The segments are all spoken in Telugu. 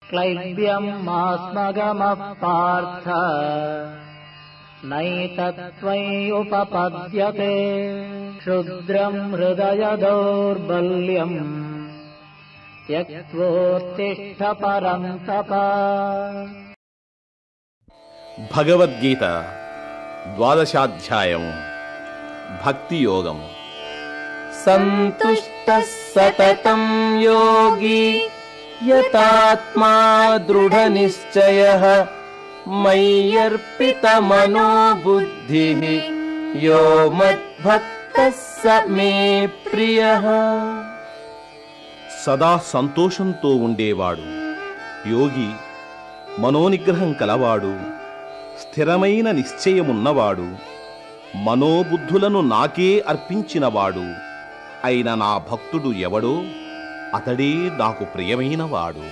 क्लैब्यम् मास्मगमः पार्थ नैतत्त्वय्युपपद्यते क्षुद्रम् हृदय दौर्बल्यम् त्यक्त्वोत्तिष्ठ परन्तप భగవద్గీత ద్వాదశాధ్యాయం భక్తి యోగం सन्तुष्टः सततं योगी यतात्मा दृढनिश्चयः मय्यर्पितमनो बुद्धिः यो मद्भक्तः स मे प्रियः సదా సంతోషంతో ఉండేవాడు యోగి మనోనిగ్రహం కలవాడు స్థిరమైన నిశ్చయమున్నవాడు మనోబుద్ధులను నాకే అర్పించినవాడు అయిన నా భక్తుడు ఎవడో అతడే నాకు ప్రియమైనవాడు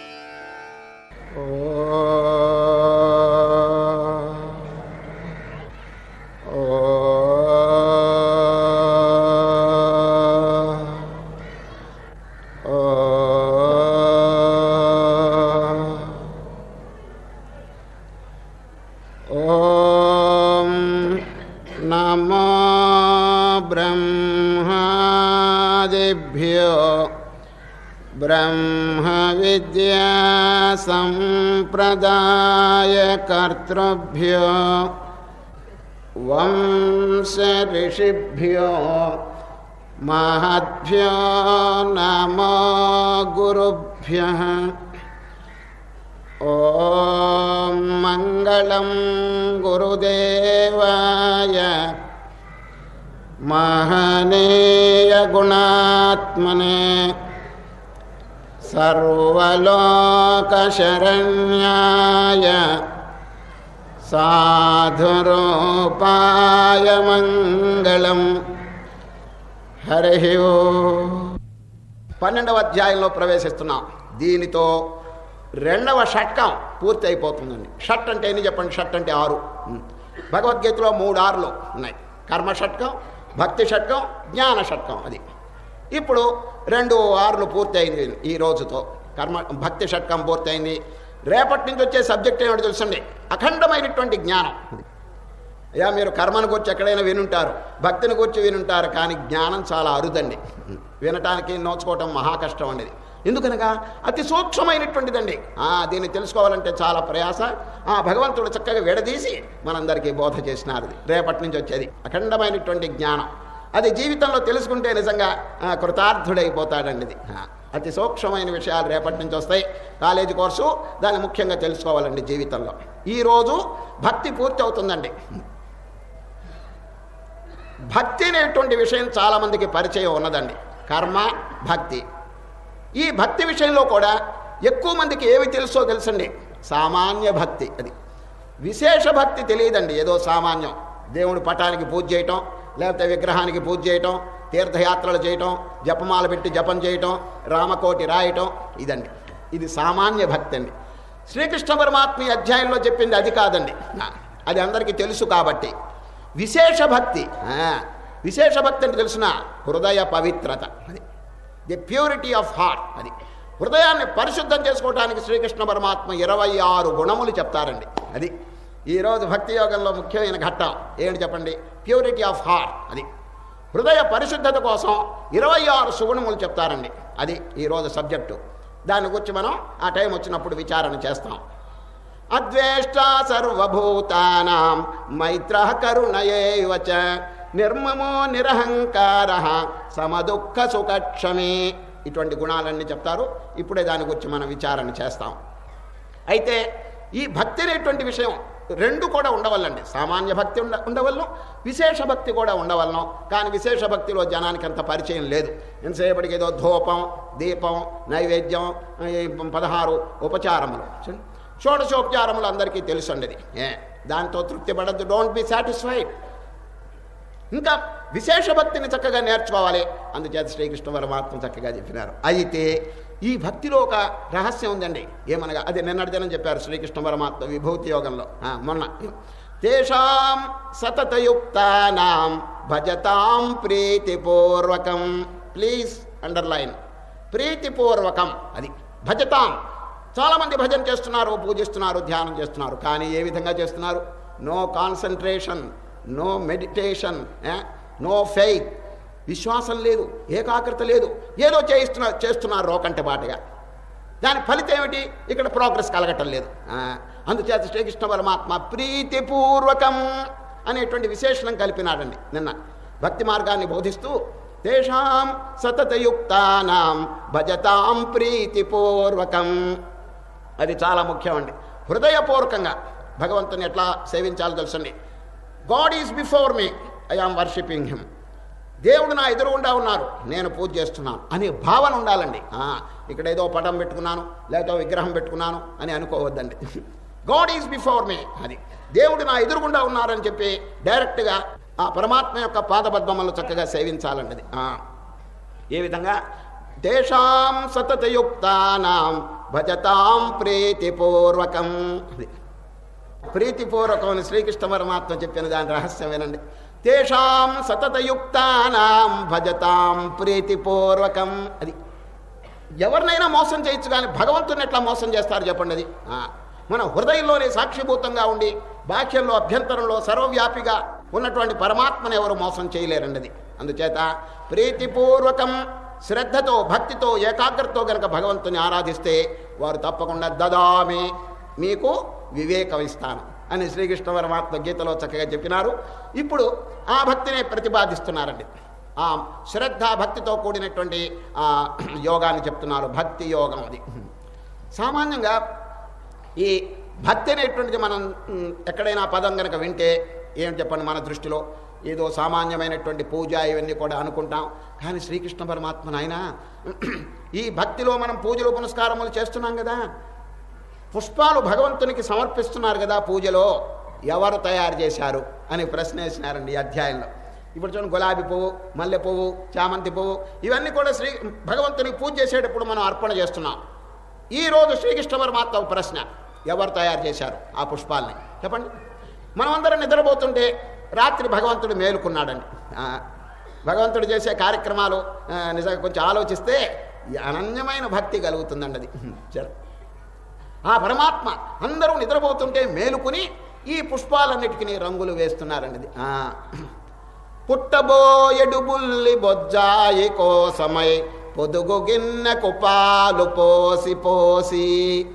ॐ नमो ब्रह्मादिभ्यो ब्रह्मविद्यासम्प्रदायकर्तृभ्यो वंशऋषिभ्यो महद्भ्यो नमो गुरुभ्यः ॐ मङ्गलं गुरुदेवाय महनीयगुणात्मने सर्वलोकशरण्याय साधुरूपाय मङ्गलम् హరి పన్నెండవ అధ్యాయంలో ప్రవేశిస్తున్నాం దీనితో రెండవ షట్కం పూర్తి అయిపోతుందండి షట్ అంటే ఎన్ని చెప్పండి షట్ అంటే ఆరు ఉం. భగవద్గీతలో మూడు ఆరులు ఉన్నాయి కర్మ షట్కం భక్తి షట్కం జ్ఞాన షట్కం అది ఇప్పుడు రెండు ఆరులు పూర్తి అయింది ఈ రోజుతో కర్మ భక్తి షట్కం పూర్తి అయింది రేపటి నుంచి వచ్చే సబ్జెక్ట్ ఏమిటో తెలుసండి అఖండమైనటువంటి జ్ఞానం అయ్యా మీరు కర్మను గురించి ఎక్కడైనా వినుంటారు భక్తిని గురించి వినుంటారు కానీ జ్ఞానం చాలా అరుదండి వినటానికి నోచుకోవటం మహా కష్టం అండి ఇది. ఎందుకనగా అతి సూక్ష్మమైనటువంటిదండి ఆ, దీన్ని తెలుసుకోవాలంటే చాలా ప్రయాస ఆ భగవంతుడు చక్కగా విడదీసి మనందరికీ బోధ చేసినారు ఇది. రేపటి నుంచి వచ్చేది అఖండమైనటువంటి జ్ఞానం అది జీవితంలో తెలుసుకుంటే నిజంగా ఆ, కృతార్థుడైపోతాడండి ఇది ఆ, అతి సూక్ష్మమైన విషయాలు రేపటి నుంచి వస్తాయి కాలేజీ కోర్సు దాన్ని ముఖ్యంగా తెలుసుకోవాలండి జీవితంలో ఈరోజు భక్తి పూర్తి అవుతుందండి భక్తి అనేటువంటి విషయం చాలామందికి పరిచయం ఉన్నదండి కర్మ భక్తి ఈ భక్తి విషయంలో కూడా ఎక్కువ మందికి ఏమి తెలుసో తెలుసండి సామాన్య భక్తి అది విశేష భక్తి తెలియదండి ఏదో సామాన్యం దేవుడి పటానికి పూజ చేయటం లేకపోతే విగ్రహానికి పూజ చేయటం తీర్థయాత్రలు చేయటం జపమాల పెట్టి జపం చేయటం రామకోటి రాయటం ఇదండి ఇది సామాన్య భక్తి అండి శ్రీకృష్ణ పరమాత్మ ఈ అధ్యాయంలో చెప్పింది అది కాదండి ఆ, అది అందరికీ తెలుసు కాబట్టి విశేష భక్తి ఆ, విశేష భక్తి అంటే తెలుసిన హృదయ పవిత్రత అది ది ప్యూరిటీ ఆఫ్ హార్ట్ అది హృదయాన్ని పరిశుద్ధం చేసుకోవడానికి శ్రీకృష్ణ పరమాత్మ ఇరవై ఆరు గుణములు చెప్తారండి అది ఈరోజు భక్తి యోగంలో ముఖ్యమైన ఘట్టం ఏంటి చెప్పండి ప్యూరిటీ ఆఫ్ హార్ట్ అది హృదయ పరిశుద్ధత కోసం ఇరవై ఆరు సుగుణములు చెప్తారండి అది ఈరోజు సబ్జెక్టు దాని గురించి మనం ఆ టైం వచ్చినప్పుడు విచారణ చేస్తాం అద్వేష్ట సర్వభూతానాం మైత్ర కరుణయేవ చ నిర్మమో నిరహంకార సమదుఃఖ సుఖక్షమే ఇటువంటి గుణాలన్నీ చెప్తారు ఇప్పుడే దాని గురించి మనం విచారణ చేస్తాం అయితే ఈ భక్తి అనేటువంటి విషయం రెండు కూడా ఉండవల్లండి సామాన్య భక్తి ఉండ ఉండవలను విశేష భక్తి కూడా ఉండవలను కానీ విశేష భక్తిలో జనానికి అంత పరిచయం లేదు ఎంతసేపటికి ఏదో ధూపం దీపం నైవేద్యం ఈ పదహారు ఉపచారములు షోడశోపచారములు అందరికీ తెలుసండి అది ఏ దాంతో తృప్తి పడద్దు డోంట్ బి సాటిస్ఫైడ్ ఇంకా విశేష భక్తిని చక్కగా నేర్చుకోవాలి అందుచేత శ్రీకృష్ణ పరమాత్మ చక్కగా చెప్పినారు అయితే ఈ భక్తిలో ఒక రహస్యం ఉందండి ఏమనగా అది నిన్నటి దినం చెప్పారు శ్రీకృష్ణ పరమాత్మ విభూతి యోగంలో ఆ, మొన్న తేషాం సతతయుక్తానాం భజతాం ప్రీతిపూర్వకం ప్లీజ్ అండర్లైన్ ప్రీతిపూర్వకం అది భజతాం చాలామంది భజన చేస్తున్నారు పూజిస్తున్నారు ధ్యానం చేస్తున్నారు కానీ ఏ విధంగా చేస్తున్నారు no concentration no meditation no faith విశ్వాసం లేదు ఏకాగ్రత లేదు ఏదో చేయిస్తున్నారు చేస్తున్నారు రోకంటే బాటగా దాని ఫలితం ఏమిటి ఇక్కడ ప్రోగ్రెస్ కలగటం లేదు ఆ, అందుచేత శ్రీకృష్ణ పరమాత్మ ప్రీతిపూర్వకం అనేటువంటి విశేషణం కలిపినాడండి నిన్న భక్తి మార్గాన్ని బోధిస్తూ తేషాం సతతయుక్తానాం భజతాం ప్రీతిపూర్వకం అది చాలా ముఖ్యం అండి హృదయపూర్వకంగా భగవంతుని ఎట్లా సేవించాలో తెలుసండి God is before me I am worshipping him దేవుడు నా ఎదురుగుండా ఉన్నారు నేను పూజ చేస్తున్నాను అనే భావన ఉండాలండి ఆ, ఇక్కడ ఏదో పటం పెట్టుకున్నాను లేకపోతే విగ్రహం పెట్టుకున్నాను అని అనుకోవద్దండి గాడ్ ఈజ్ బిఫోర్ మీ అది దేవుడు నా ఎదురుగుండా ఉన్నారని చెప్పి డైరెక్ట్గా ఆ పరమాత్మ యొక్క పాదపద్మములను చక్కగా సేవించాలండి అది ఆ. ఏ విధంగా తేషాం సతతయుక్తానాం భజతాం ప్రీతిపూర్వకం అది ప్రీతిపూర్వకం అని శ్రీకృష్ణ పరమాత్మ చెప్పిన దాని రహస్యం వినండి తేషాం సతతయుక్తానాం భజతాం ప్రీతిపూర్వకం అది ఎవరినైనా మోసం చేయొచ్చు కానీ భగవంతుని ఎట్లా మోసం చేస్తారు చెప్పండి అది ఆ, మన హృదయంలోనే సాక్షిభూతంగా ఉండి బాహ్యంలో అభ్యంతరంలో సర్వవ్యాపిగా ఉన్నటువంటి పరమాత్మను ఎవరు మోసం చేయలేరండి అది అందుచేత ప్రీతిపూర్వకం శ్రద్ధతో భక్తితో ఏకాగ్రతతో గనక భగవంతుని ఆరాధిస్తే వారు తప్పకుండా దదామి మీకు వివేకం ఇస్తాను అని శ్రీకృష్ణ పరమాత్మ గీతలో చక్కగా చెప్పినారు ఇప్పుడు ఆ భక్తిని ప్రతిపాదిస్తున్నారండి ఆ శ్రద్ధ భక్తితో కూడినటువంటి ఆ యోగాన్ని చెప్తున్నారు భక్తి యోగం అది సామాన్యంగా ఈ భక్తి అనేటువంటిది మనం మ్, ఎక్కడైనా పదం కనుక వింటే ఏం చెప్పండి మన దృష్టిలో ఏదో సామాన్యమైనటువంటి పూజ ఇవన్నీ కూడా అనుకుంటాం కానీ శ్రీకృష్ణ పరమాత్మ నాయన ఈ భక్తిలో మనం పూజలు పునస్కారములు చేస్తున్నాం కదా పుష్పాలు భగవంతునికి సమర్పిస్తున్నారు కదా పూజలో ఎవరు తయారు చేశారు అని ప్రశ్న వేసినారండి ఈ అధ్యాయంలో ఇప్పుడు చూడండి గులాబీ పువ్వు మల్లె పువ్వు చామంతి పువ్వు ఇవన్నీ కూడా శ్రీ భగవంతునికి పూజ చేసేటప్పుడు మనం అర్పణ చేస్తున్నాం ఈ రోజు శ్రీకృష్ణ పరమాత్మ ఒక ప్రశ్న ఎవరు తయారు చేశారు ఆ పుష్పాలని చెప్పండి మనమందరం నిద్రపోతుంటే రాత్రి భగవంతుడు మేలుకున్నాడండి ఆ, భగవంతుడు చేసే కార్యక్రమాలు ఆ, నిజంగా కొంచెం ఆలోచిస్తే ఈ అనన్యమైన భక్తి కలుగుతుందండి అది సరే ఆ పరమాత్మ అందరూ నిద్రపోతుంటే మేలుకుని ఈ పుష్పాలన్నిటికీ రంగులు వేస్తున్నారండి ఇది. ఆ. పుట్టబోయెడు బుల్లి బొజ్జాయి కోసమై పొదుగు గిన్నెకు పాలు పోసి పోసి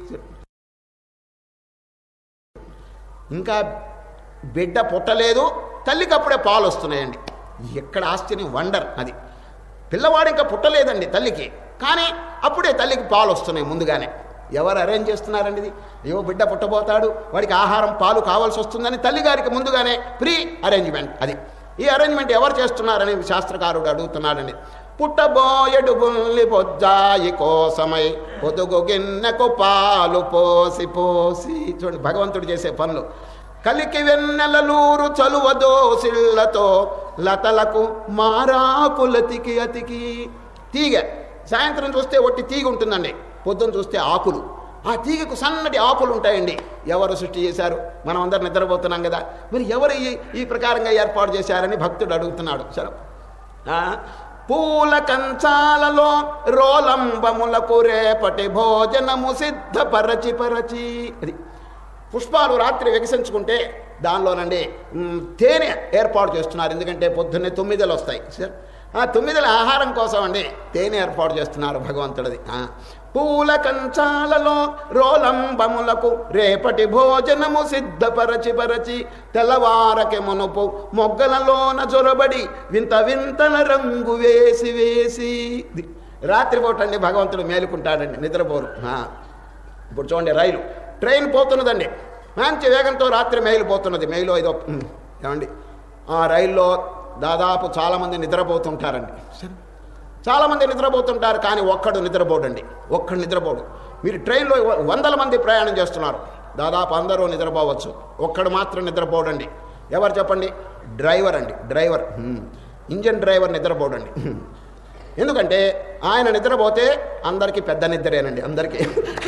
ఇంకా బిడ్డ పుట్టలేదు తల్లికి అప్పుడే పాలు వస్తున్నాయండి ఎక్కడ ఆశ్చర్యం వండర్ అది పిల్లవాడు ఇంకా పుట్టలేదండి తల్లికి కానీ అప్పుడే తల్లికి పాలు వస్తున్నాయి ముందుగానే ఎవరు అరేంజ్ చేస్తున్నారండి ఇది అయ్యో బిడ్డ పుట్టబోతాడు వాడికి ఆహారం పాలు కావాల్సి వస్తుందని తల్లిగారికి ముందుగానే ప్రీ అరేంజ్మెంట్ అది ఈ అరేంజ్మెంట్ ఎవరు చేస్తున్నారని శాస్త్రకారుడు అడుగుతున్నాడండి పుట్టబోయడు బుల్లి బొజ్జాయి కోసమై పొదుగు గిన్నెకు పాలు పోసి పోసి చూడండి భగవంతుడు చేసే పనులు కలికి వెన్నెలలూరు చలువ దోసిళ్లతో లతలకు మారాకులతికి అతికి తీగ సాయంత్రం చూస్తే ఒట్టి తీగ ఉంటుందండి పొద్దున్న చూస్తే ఆకులు ఆ తీగకు సన్నటి ఆకులు ఉంటాయండి ఎవరు సృష్టి చేశారు మనం అందరం నిద్రపోతున్నాం కదా మరి ఎవరు ఈ ఈ ప్రకారంగా ఏర్పాటు చేశారని భక్తుడు అడుగుతున్నాడు సరే ఆ, పూల కంచాలలో రోలంబములకు రేపటి భోజనము సిద్ధపరచి పరచి అది పుష్పాలు రాత్రి వికసించుకుంటే దానిలోనండి మ్, తేనె ఏర్పాటు చేస్తున్నారు ఎందుకంటే పొద్దున్నే తొమ్మిదలు వస్తాయి సరే ఆ తొమ్మిదల ఆహారం కోసం అండి తేనె ఏర్పాటు చేస్తున్నారు భగవంతుడిది ఆ, పూల కంచాలలో రోలంబములకు రేపటి భోజనము సిద్ధపరచి పరచి తెల్లవారకి మునుపు మొగ్గలలోన జొరబడి వింత వింతల రంగు వేసి వేసి ఇది. రాత్రిపూట అండి భగవంతుడు మేలుకుంటాడండి నిద్రపోరు ఆ. ఇప్పుడు చూడండి రైలు ట్రైన్ పోతున్నదండి మంచి వేగంతో రాత్రి మెయిల్ పోతున్నది మెయిల్ ఏదో ఉమ్, ఏమండి ఆ రైల్లో దాదాపు చాలామంది నిద్రపోతుంటారండి సరే చాలామంది నిద్రపోతుంటారు కానీ ఒక్కడు నిద్రపోడండి ఒక్కడు నిద్రపోడు మీరు ట్రైన్లో వ- వందల మంది ప్రయాణం చేస్తున్నారు దాదాపు అందరూ నిద్రపోవచ్చు ఒక్కడు మాత్రం నిద్రపోడండి ఎవరు చెప్పండి డ్రైవర్ అండి డ్రైవర్ ఉమ్, ఇంజన్ డ్రైవర్ నిద్రపోడండి ఉమ్. ఎందుకంటే ఆయన నిద్రపోతే అందరికీ పెద్ద నిద్రేనండి అందరికీ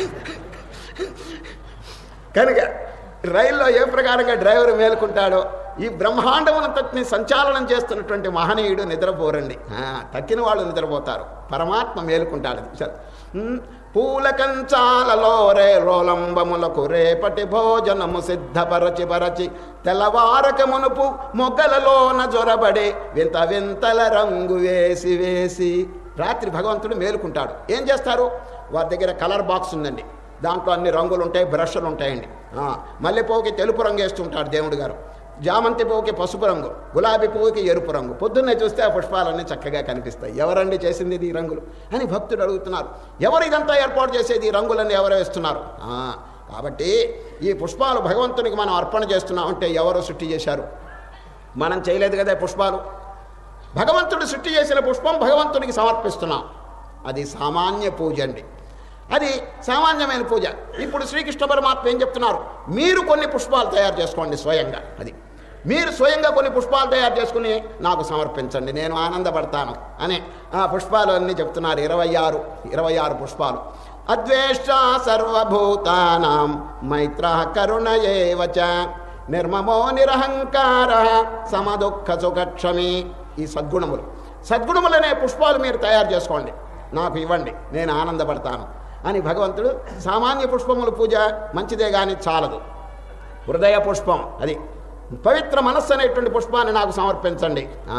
కనుక రైల్లో ఏ ప్రకారంగా డ్రైవర్ మేలుకుంటాడో ఈ బ్రహ్మాండమునంతటిని సంచాలనం చేస్తున్నటువంటి మహనీయుడు నిద్రపోరండి ఆ, తక్కిన వాళ్ళు నిద్రపోతారు పరమాత్మ మేలుకుంటాడు సరే ఉమ్, పూల కంచాలలో రే రోలంబములకు రేపటి భోజనము సిద్ధపరచి పరచి తెల్లవారక మునుపు మొగ్గలలోన జొరబడి వింత వింతల రంగు వేసి వేసి రాత్రి భగవంతుడు మేలుకుంటాడు ఏం చేస్తారు వారి దగ్గర కలర్ బాక్స్ ఉందండి దాంట్లో అన్ని రంగులు ఉంటాయి బ్రష్లు ఉంటాయండి ఆ, మల్లెపువ్వుకి తెలుపు రంగు వేస్తుంటాడు దేవుడు గారు జామంతి పువ్వుకి పసుపు రంగు గులాబీ పువ్వుకి ఎరుపు రంగు పొద్దున్నే చూస్తే ఆ పుష్పాలన్నీ చక్కగా కనిపిస్తాయి ఎవరండి చేసింది ఇది ఈ రంగులు అని భక్తుడు అడుగుతున్నారు ఎవరు ఇదంతా ఏర్పాటు చేసేది ఈ రంగులన్నీ ఎవరు వేస్తున్నారు ఆ, కాబట్టి ఈ పుష్పాలు భగవంతునికి మనం అర్పణ చేస్తున్నాం అంటే ఎవరు సృష్టి చేశారు మనం చేయలేదు కదా ఈ పుష్పాలు భగవంతుడు సృష్టి చేసిన పుష్పం భగవంతునికి సమర్పిస్తున్నాం అది సామాన్య పూజ అండి అది సామాన్యమైన పూజ ఇప్పుడు శ్రీకృష్ణ పరమాత్మ ఏం చెప్తున్నారు మీరు కొన్ని పుష్పాలు తయారు చేసుకోండి స్వయంగా అది మీరు స్వయంగా కొన్ని పుష్పాలు తయారు చేసుకుని నాకు సమర్పించండి నేను ఆనందపడతాను అని ఆ పుష్పాలు అన్నీ చెప్తున్నారు ఇరవై ఆరు ఇరవై ఆరు పుష్పాలు అద్వేష్ట సర్వభూతానాం మైత్ర కరుణ ఏవచ నిర్మమో నిరహంకార సమదుఃఖ సుఖక్షమి ఈ సద్గుణములు సద్గుణములనే పుష్పాలు మీరు తయారు చేసుకోండి నాకు ఇవ్వండి నేను ఆనందపడతాను అని భగవంతుడు సామాన్య పుష్పముల పూజ మంచిదే కానీ చాలదు హృదయ పుష్పం అది పవిత్ర మనస్సు అనేటువంటి పుష్పాన్ని నాకు సమర్పించండి ఆ.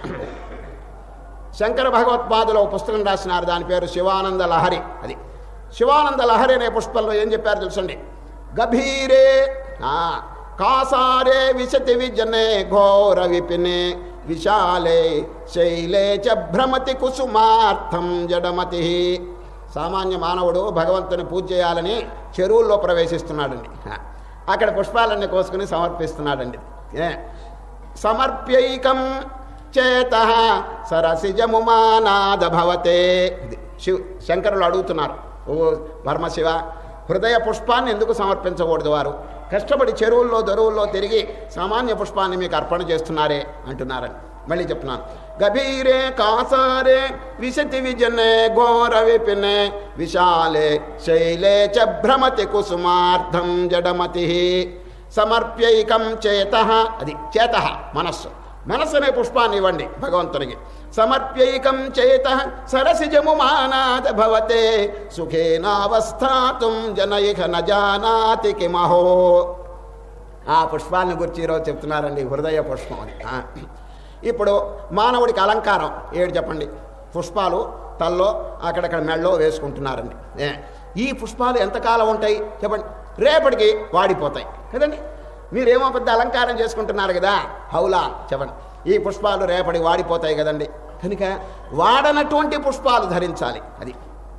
శంకర భగవత్పాదులో ఓ పుస్తకం రాసినారు దాని పేరు శివానంద లహరి అది శివానంద లహరి అనే పుష్పంలో ఏం చెప్పారు తెలుసండి గభీరే ఆ, కాసారే విశతి విజనే ఘోర విపినే విశాలే శైలే చ భ్రమతి కుసుమార్థం జడమతి సామాన్య మానవుడు భగవంతుని పూజ చేయాలని చెరువుల్లో ప్రవేశిస్తున్నాడండి ఆ, అక్కడ పుష్పాలన్నీ కోసుకుని సమర్పిస్తున్నాడండి ఏ సమర్ప్యైకం చేత సరసిజముమానాద భవతే ఇది శివ్ శంకరులు అడుగుతున్నారు ఓ పరమశివ హృదయ పుష్పాన్ని ఎందుకు సమర్పించకూడదు వారు కష్టపడి చెరువుల్లో దొరువుల్లో తిరిగి సామాన్య పుష్పాన్ని మీకు అర్పణ చేస్తున్నారే అంటున్నారని మళ్ళీ చెప్తున్నాను గభీరే కాసారే విశతి విజనే ఘోర విపినే విశాలే శైలే చ భ్రమతి కుసుమార్థం జడమతి సమర్ప్యైకం చేత అది చేత మనస్సు మనస్సు అనే పుష్పాన్ని ఇవ్వండి భగవంతునికి సమర్ప్యైకం చేత సరసిజము మానాద భవతే సుఖేనావస్థాతుం జనయిక నజానాతి కిమహో ఆ పుష్పాన్ని గురించి ఈరోజు చెప్తున్నారండి హృదయ పుష్పం అని ఆ. ఇప్పుడు మానవుడికి అలంకారం ఏడు చెప్పండి పుష్పాలు తల్లో అక్కడక్కడ మెళ్ళో వేసుకుంటున్నారండి ఏ ఈ పుష్పాలు ఎంతకాలం ఉంటాయి చెప్పండి రేపటికి వాడిపోతాయి కదండి మీరేమో పెద్ద అలంకారం చేసుకుంటున్నారు కదా హౌలా చెప్పండి ఈ పుష్పాలు రేపటికి వాడిపోతాయి కదండి కనుక వాడనటువంటి పుష్పాలు ధరించాలి అది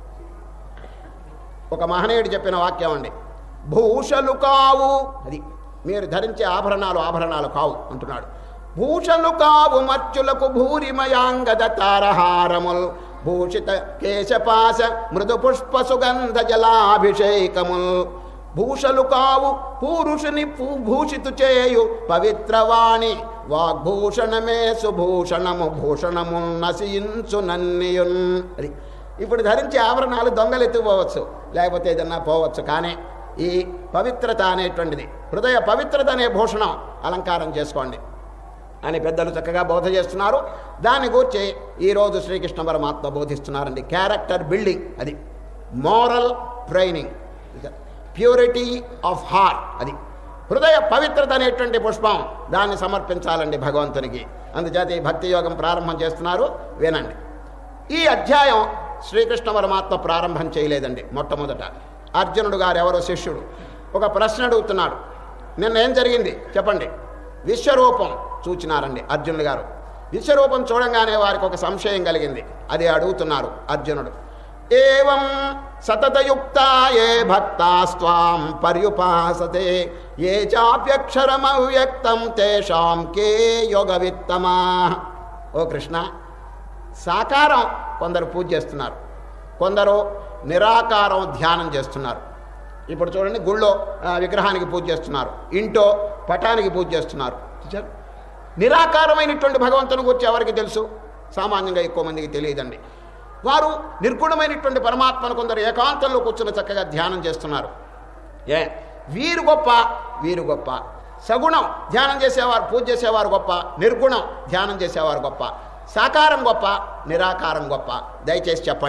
ఒక మహనీయుడు చెప్పిన వాక్యం అండి భూషలు కావు అది మీరు ధరించే ఆభరణాలు ఆభరణాలు కావు అంటున్నాడు భూషలు కావు మర్చులకు భూరిమయాంగద తారహారముల్ భూషిత కేశపాశ మృదు పుష్ప సుగంధ జలాభిషేకముల్ భూషలు కావు పూరుషుని పూ- భూషితు చేయు పవిత్రవాణి వాగ్భూషణమే సుభూషణము భూషణము నశించు నన్నియున్ అది ఇప్పుడు ధరించే ఆభరణాలు దొంగలు ఎత్తుపోవచ్చు లేకపోతే ఏదన్నా పోవచ్చు కానీ ఈ పవిత్రత అనేటువంటిది హృదయ పవిత్రత అనే భూషణం అలంకారం చేసుకోండి అని పెద్దలు చక్కగా బోధ చేస్తున్నారు దాని గురించి ఈరోజు శ్రీకృష్ణ పరమాత్మ బోధిస్తున్నారండి క్యారెక్టర్ బిల్డింగ్ అది moral training purity of heart అది హృదయ పవిత్రత అనేటువంటి పుష్పం దాన్ని సమర్పించాలండి భగవంతునికి అందుచేత ఈ భక్తి యోగం ప్రారంభం చేస్తున్నారు వినండి ఈ అధ్యాయం శ్రీకృష్ణ పరమాత్మ ప్రారంభం చేయలేదండి మొట్టమొదట అర్జునుడు గారు ఎవరో శిష్యుడు ఒక ప్రశ్న అడుగుతున్నాడు నిన్న ఏం జరిగింది చెప్పండి విశ్వరూపం చూచినారండి అర్జునుడు గారు విశ్వరూపం చూడంగానే వారికి ఒక సంశయం కలిగింది అది అడుగుతున్నారు అర్జునుడు ఏవం సతతయుక్త ఏ భక్తాస్వాం పర్యుపాసతే ఏ చాప్యక్షరమవ్యక్తం తేషాం కే యోగవిత్తమా ఓ కృష్ణ సాకారం కొందరు పూజ చేస్తున్నారు కొందరు నిరాకారం ధ్యానం చేస్తున్నారు ఇప్పుడు చూడండి గుళ్ళో ఆ, విగ్రహానికి పూజ చేస్తున్నారు ఇంటో పటానికి పూజ చేస్తున్నారు చూచారు నిరాకారమైనటువంటి భగవంతుని గురించి ఎవరికి తెలుసు సామాన్యంగా ఎక్కువ మందికి తెలియదండి వారు నిర్గుణమైనటువంటి పరమాత్మను కొందరు ఏకాంతంలో కూర్చుని చక్కగా ధ్యానం చేస్తున్నారు ఏ వీరు గొప్ప వీరు గొప్ప సగుణం ధ్యానం చేసేవారు పూజ చేసేవారు గొప్ప నిర్గుణం ధ్యానం చేసేవారు గొప్ప సాకారం గొప్ప నిరాకారం గొప్ప దయచేసి చెప్పండి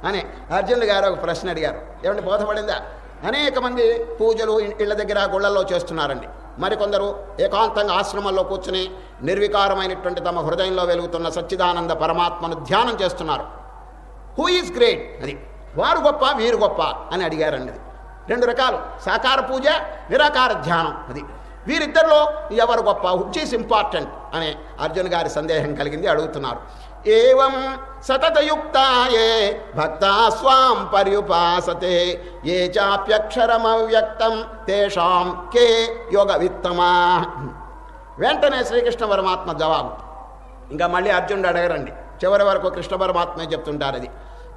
అని అర్జునుడు గారు ఒక ప్రశ్న అడిగారు ఏమంటే బోధపడిందా అనేక మంది పూజలు ఇ- ఇళ్ళ దగ్గర గుళ్ళల్లో చేస్తున్నారండి మరికొందరు ఏకాంతంగా ఆశ్రమంలో కూర్చుని నిర్వికారమైనటువంటి తమ హృదయంలో వెలుగుతున్న సచ్చిదానంద పరమాత్మను ధ్యానం చేస్తున్నారు హూ ఈజ్ గ్రేట్ అది వారు గొప్ప వీరు గొప్ప అని అడిగారండి అది రెండు రకాలు సాకార పూజ నిరాకార ధ్యానం అది వీరిద్దరిలో ఎవరు గొప్ప హుచ్ ఈస్ ఇంపార్టెంట్ అనే అర్జున్ గారి సందేహం కలిగింది అడుగుతున్నారు ఏవం సతతయుక్తాయే భక్తా స్వాం పర్యుపాసతే ఏ చాప్యక్షరమవ్యక్తం తేషాం కే యోగ విత్తమా వెంటనే శ్రీకృష్ణ పరమాత్మ జవాబు ఇంకా మళ్ళీ అర్జునుడు అడగరండి చివరి వరకు కృష్ణ పరమాత్మే చెప్తుంటారు అది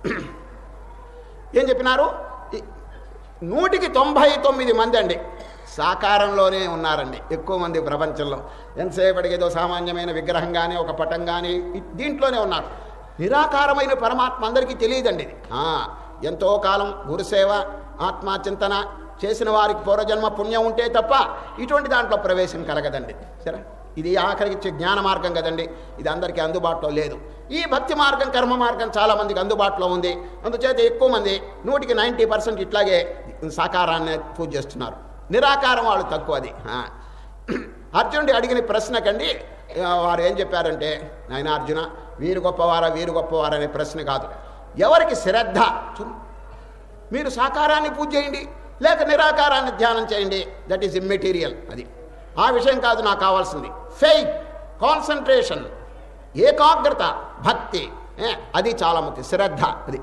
ఏం చెప్పినారు ఈ- నూటికి తొంభై తొమ్మిది మంది అండి సాకారంలోనే ఉన్నారండి ఎక్కువ మంది ప్రపంచంలో ఎంతసేపటికి ఏదో సామాన్యమైన విగ్రహం కానీ ఒక పటం కానీ ఇ- దీంట్లోనే ఉన్నారు నిరాకారమైన పరమాత్మ అందరికీ తెలియదండి ఇది ఆ, ఎంతో కాలం గురుసేవ ఆత్మచింతన చేసిన వారికి పూర్వజన్మ పుణ్యం ఉంటే తప్ప ఇటువంటి దాంట్లో ప్రవేశం కలగదండి సరే ఇది ఆఖరికి ఇచ్చే జ్ఞాన మార్గం కదండి ఇది అందరికీ అందుబాటులో లేదు ఈ భక్తి మార్గం కర్మ మార్గం చాలా మందికి అందుబాటులో ఉంది అందుచేత ఎక్కువ మంది నూటికి నైంటీ పర్సెంట్ ఇట్లాగే సాకారాన్ని పూజ చేస్తున్నారు నిరాకారం వాళ్ళు తక్కువ అది ఆ. అర్జునుడి అడిగిన ప్రశ్నకండి ఆ, వారు ఏం చెప్పారంటే నాయన అర్జున వీరు గొప్పవారా వీరు గొప్పవారా అనే ప్రశ్న కాదు ఎవరికి శ్రద్ధ చూ మీరు సాకారాన్ని పూజ చేయండి లేక నిరాకారాన్ని ధ్యానం చేయండి దట్ ఈస్ ఇమ్మెటీరియల్ అది ఆ విషయం కాదు నాకు కావాల్సింది ఫెయిత్ కాన్సన్ట్రేషన్ ఏకాగ్రత భక్తి ఏ, అది చాలా ముఖ్యం శ్రద్ధ అది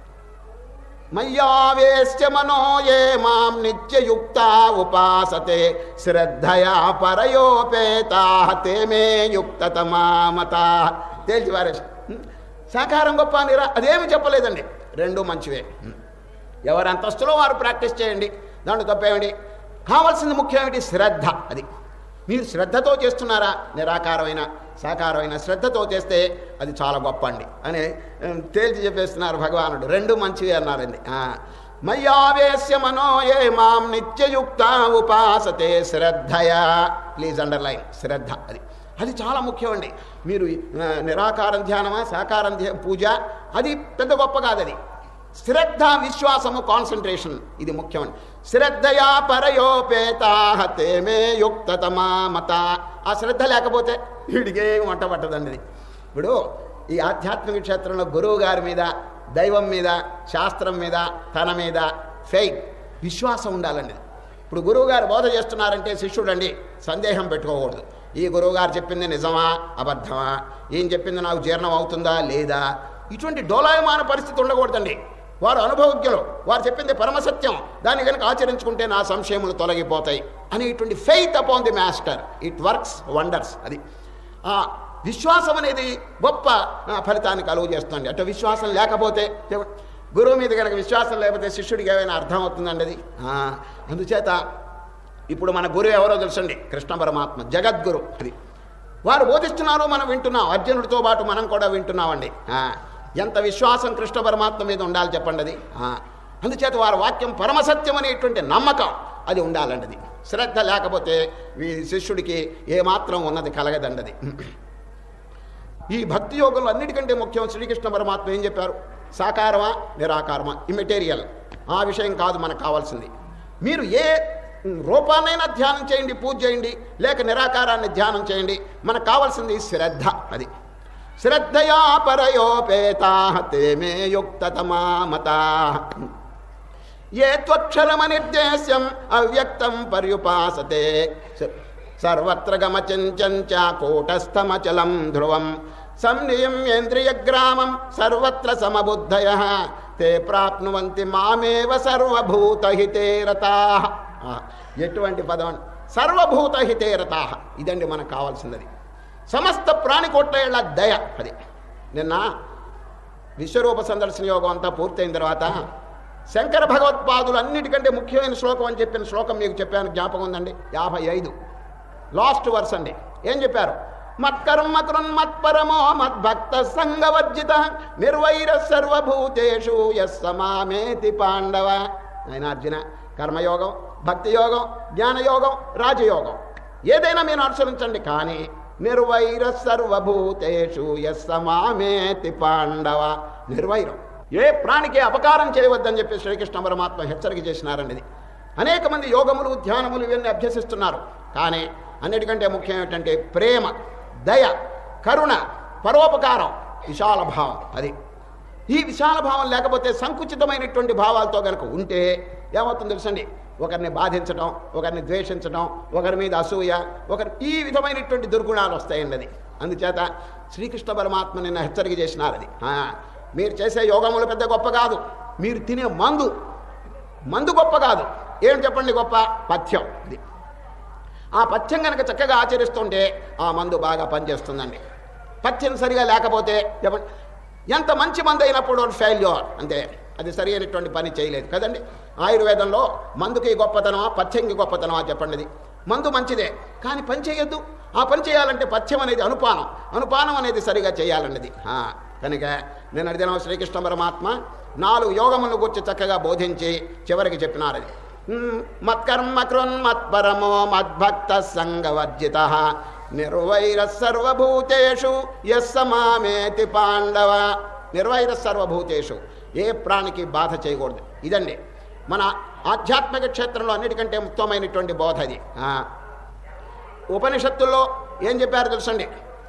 మయ్యావేశ్య మనో ఏ మాం నిత్యయుక్త ఉపాసతే శ్రద్ధయా పరయోపేతా తే మే యుక్తతమామత తేల్చి వారేసి సాకారం గొప్ప నిరా అదేమి చెప్పలేదండి రెండు మంచివే ఎవరి అంతస్తులో వారు ప్రాక్టీస్ చేయండి దాంట్లో తప్పేమిటి కావాల్సింది ముఖ్యమేమిటి శ్రద్ధ అది మీరు శ్రద్ధతో చేస్తున్నారా నిరాకారమైన సాకారమైన శ్రద్ధతో చేస్తే అది చాలా గొప్ప అండి అని ఉమ్, తేల్చి చెప్పేస్తున్నారు భగవానుడు రెండు మంచివి అన్నారండి ఆ. మయ్యావేశ్య మనో ఏ మాం నిత్యయుక్త ఉపాసతే శ్రద్ధయా ప్లీజ్ అండర్లైన్ శ్రద్ధ అది అది చాలా ముఖ్యం అండి మీరు ఆ, నిరాకారం ధ్యానమా సాకారం ధ్యా- పూజ అది పెద్ద గొప్ప కాదు అది శ్రద్ధ విశ్వాసము కాన్సన్ట్రేషన్ ఇది ముఖ్యమండి శ్రద్ధయా పరయోపేతా తేమే యుక్తతమా మత ఆ శ్రద్ధ లేకపోతే వీడికేం వంట పట్టదండి ఇది. ఇప్పుడు ఈ ఆధ్యాత్మిక క్షేత్రంలో గురువు గారి మీద దైవం మీద శాస్త్రం మీద తన మీద ఫెయిత్ విశ్వాసం ఉండాలండి ఇప్పుడు గురువు గారు బోధ చేస్తున్నారంటే శిష్యుడండి సందేహం పెట్టుకోకూడదు ఈ గురువు గారు చెప్పింది నిజమా అబద్ధమా ఏం చెప్పింది నాకు జీర్ణం అవుతుందా లేదా ఇటువంటి డోలాయమాన పరిస్థితి ఉండకూడదండి వారు అనుభవజ్ఞులు వారు చెప్పింది పరమసత్యం దాన్ని కనుక ఆచరించుకుంటే నా సంశయములు తొలగిపోతాయి అని ఇటువంటి faith upon the master it works wonders అది ఆ విశ్వాసం అనేది గొప్ప ఆ, ఫలితాన్ని కలుగు చేస్తుంది అటు విశ్వాసం లేకపోతే చెప్- గురువు మీద కనుక విశ్వాసం లేకపోతే శిష్యుడికి ఏమైనా అర్థం అవుతుందండి అది ఆ, అందుచేత ఇప్పుడు మన గురువు ఎవరో తెలుసండి కృష్ణ పరమాత్మ జగద్గురు అది వారు బోధిస్తున్నారు మనం వింటున్నాం అర్జునుడితో పాటు మనం కూడా వింటున్నామండి ఆ, ఎంత విశ్వాసం కృష్ణ పరమాత్మ మీద ఉండాలి చెప్పండి అది ఆ, అందుచేత వారి వాక్యం పరమసత్యం అనేటువంటి నమ్మకం అది ఉండాలండి అది శ్రద్ధ లేకపోతే ఈ శిష్యుడికి ఏమాత్రం ఉన్నది కలగదండది ఈ భక్తి యోగంలో అన్నిటికంటే ముఖ్యం శ్రీకృష్ణ పరమాత్మ ఏం చెప్పారు సాకారమా నిరాకారమా ఇమెటీరియల్ ఆ విషయం కాదు మనకు కావాల్సింది మీరు ఏ రూపాన్నైనా ధ్యానం చేయండి పూజ చేయండి లేక నిరాకారాన్ని ధ్యానం చేయండి మనకు కావాల్సింది శ్రద్ధ అది శ్రద్ధయా పరయోపేతా తేమే యుక్తతమా మతా ఏ త్వక్షరమనిర్దేశ్యం అవ్యక్తం పర్యుపాసతే స- సర్వత్ర గమచంచంచ కూటస్థమచలం ధ్రువం సంనియమ్యేంద్రియగ్రామం సర్వత్ర సమబుద్ధయ తే ప్రాప్నువంతి మామేవ సర్వభూతహితే రతాః ఆ, ఎటువంటి పదం అండి? సర్వభూతహితే రతాః ఇదండి మనకు కావాల్సినది సమస్త ప్రాణికోట్ల ఏళ్ల దయ అది నిన్న విశ్వరూప సందర్శన యోగం అంతా పూర్తయిన తర్వాత శంకర భగవత్పాదులు అన్నిటికంటే ముఖ్యమైన శ్లోకం అని చెప్పిన శ్లోకం మీకు చెప్పాను జ్ఞాపకం ఉందండి యాభై ఐదు లాస్ట్ వర్స్ అండి ఏం చెప్పారు మత్కర్మ కృన్మత్పరమో మద్భక్త సంగవర్జిత నిర్వైర సర్వభూతేషు యస్సమామేతి పాండవ ఆయన అర్జున కర్మయోగం భక్తి యోగం జ్ఞానయోగం రాజయోగం ఏదైనా మీరు అనుసరించండి కానీ నిర్వైర సర్వభూతేషు యస్సమామేతి పాండవ నిర్వైరం ఏ ప్రాణికి అపకారం చేయవద్దని చెప్పి శ్రీకృష్ణ పరమాత్మ హెచ్చరిక చేసినారండి ఇది అనేక మంది యోగములు ధ్యానములు ఇవన్నీ అభ్యసిస్తున్నారు కానీ అన్నిటికంటే ముఖ్యం ఏమిటంటే ప్రేమ దయ కరుణ పరోపకారం విశాల భావం అది ఈ విశాల భావం లేకపోతే సంకుచితమైనటువంటి భావాలతో కనుక ఉంటే ఏమవుతుందో తెలుసండి ఒకరిని బాధించడం ఒకరిని ద్వేషించడం ఒకరి మీద అసూయ ఒకరి ఈ విధమైనటువంటి దుర్గుణాలు వస్తాయండి అది అందుచేత శ్రీకృష్ణ పరమాత్మ నిన్న హెచ్చరిక చేసినారు అది ఆ, మీరు చేసే యోగములు పెద్ద గొప్ప కాదు మీరు తినే మందు మందు గొప్ప కాదు ఏం చెప్పండి గొప్ప పథ్యం ఇది ఆ పథ్యం కనుక చక్కగా ఆచరిస్తుంటే ఆ మందు బాగా పనిచేస్తుందండి పథ్యం సరిగా లేకపోతే చెప్పండి ఎంత మంచి మందు అయినప్పుడు ఫెయిల్యూర్ అంతే అది సరి అయినటువంటి పని చేయలేదు కదండి ఆయుర్వేదంలో మందుకి గొప్పతనమా పథ్యంకి గొప్పతనమా చెప్పండి ఇది మందు మంచిదే కానీ పని చేయొద్దు ఆ పని చేయాలంటే పథ్యం అనేది అనుపానం అనుపానం అనేది సరిగా చేయాలన్నది ఆ, కనుక నేను అడిగిన శ్రీకృష్ణ పరమాత్మ నాలుగు యోగములను గురించి చక్కగా బోధించి చివరికి చెప్పినారు అది ఉమ్, మత్కర్మ కృన్మత్పరమో మద్భక్త సంగవర్జిత నిర్వైర సర్వభూతేషు యస్స మామేతి పాండవ నిర్వైర సర్వభూతేషు ఏ ప్రాణికి బాధ చేయకూడదు ఇదండి మన ఆధ్యాత్మిక క్షేత్రంలో అన్నిటికంటే ముఖ్యమైనటువంటి బోధ అది ఆ. ఉపనిషత్తుల్లో ఏం చెప్పారు తెలుసండి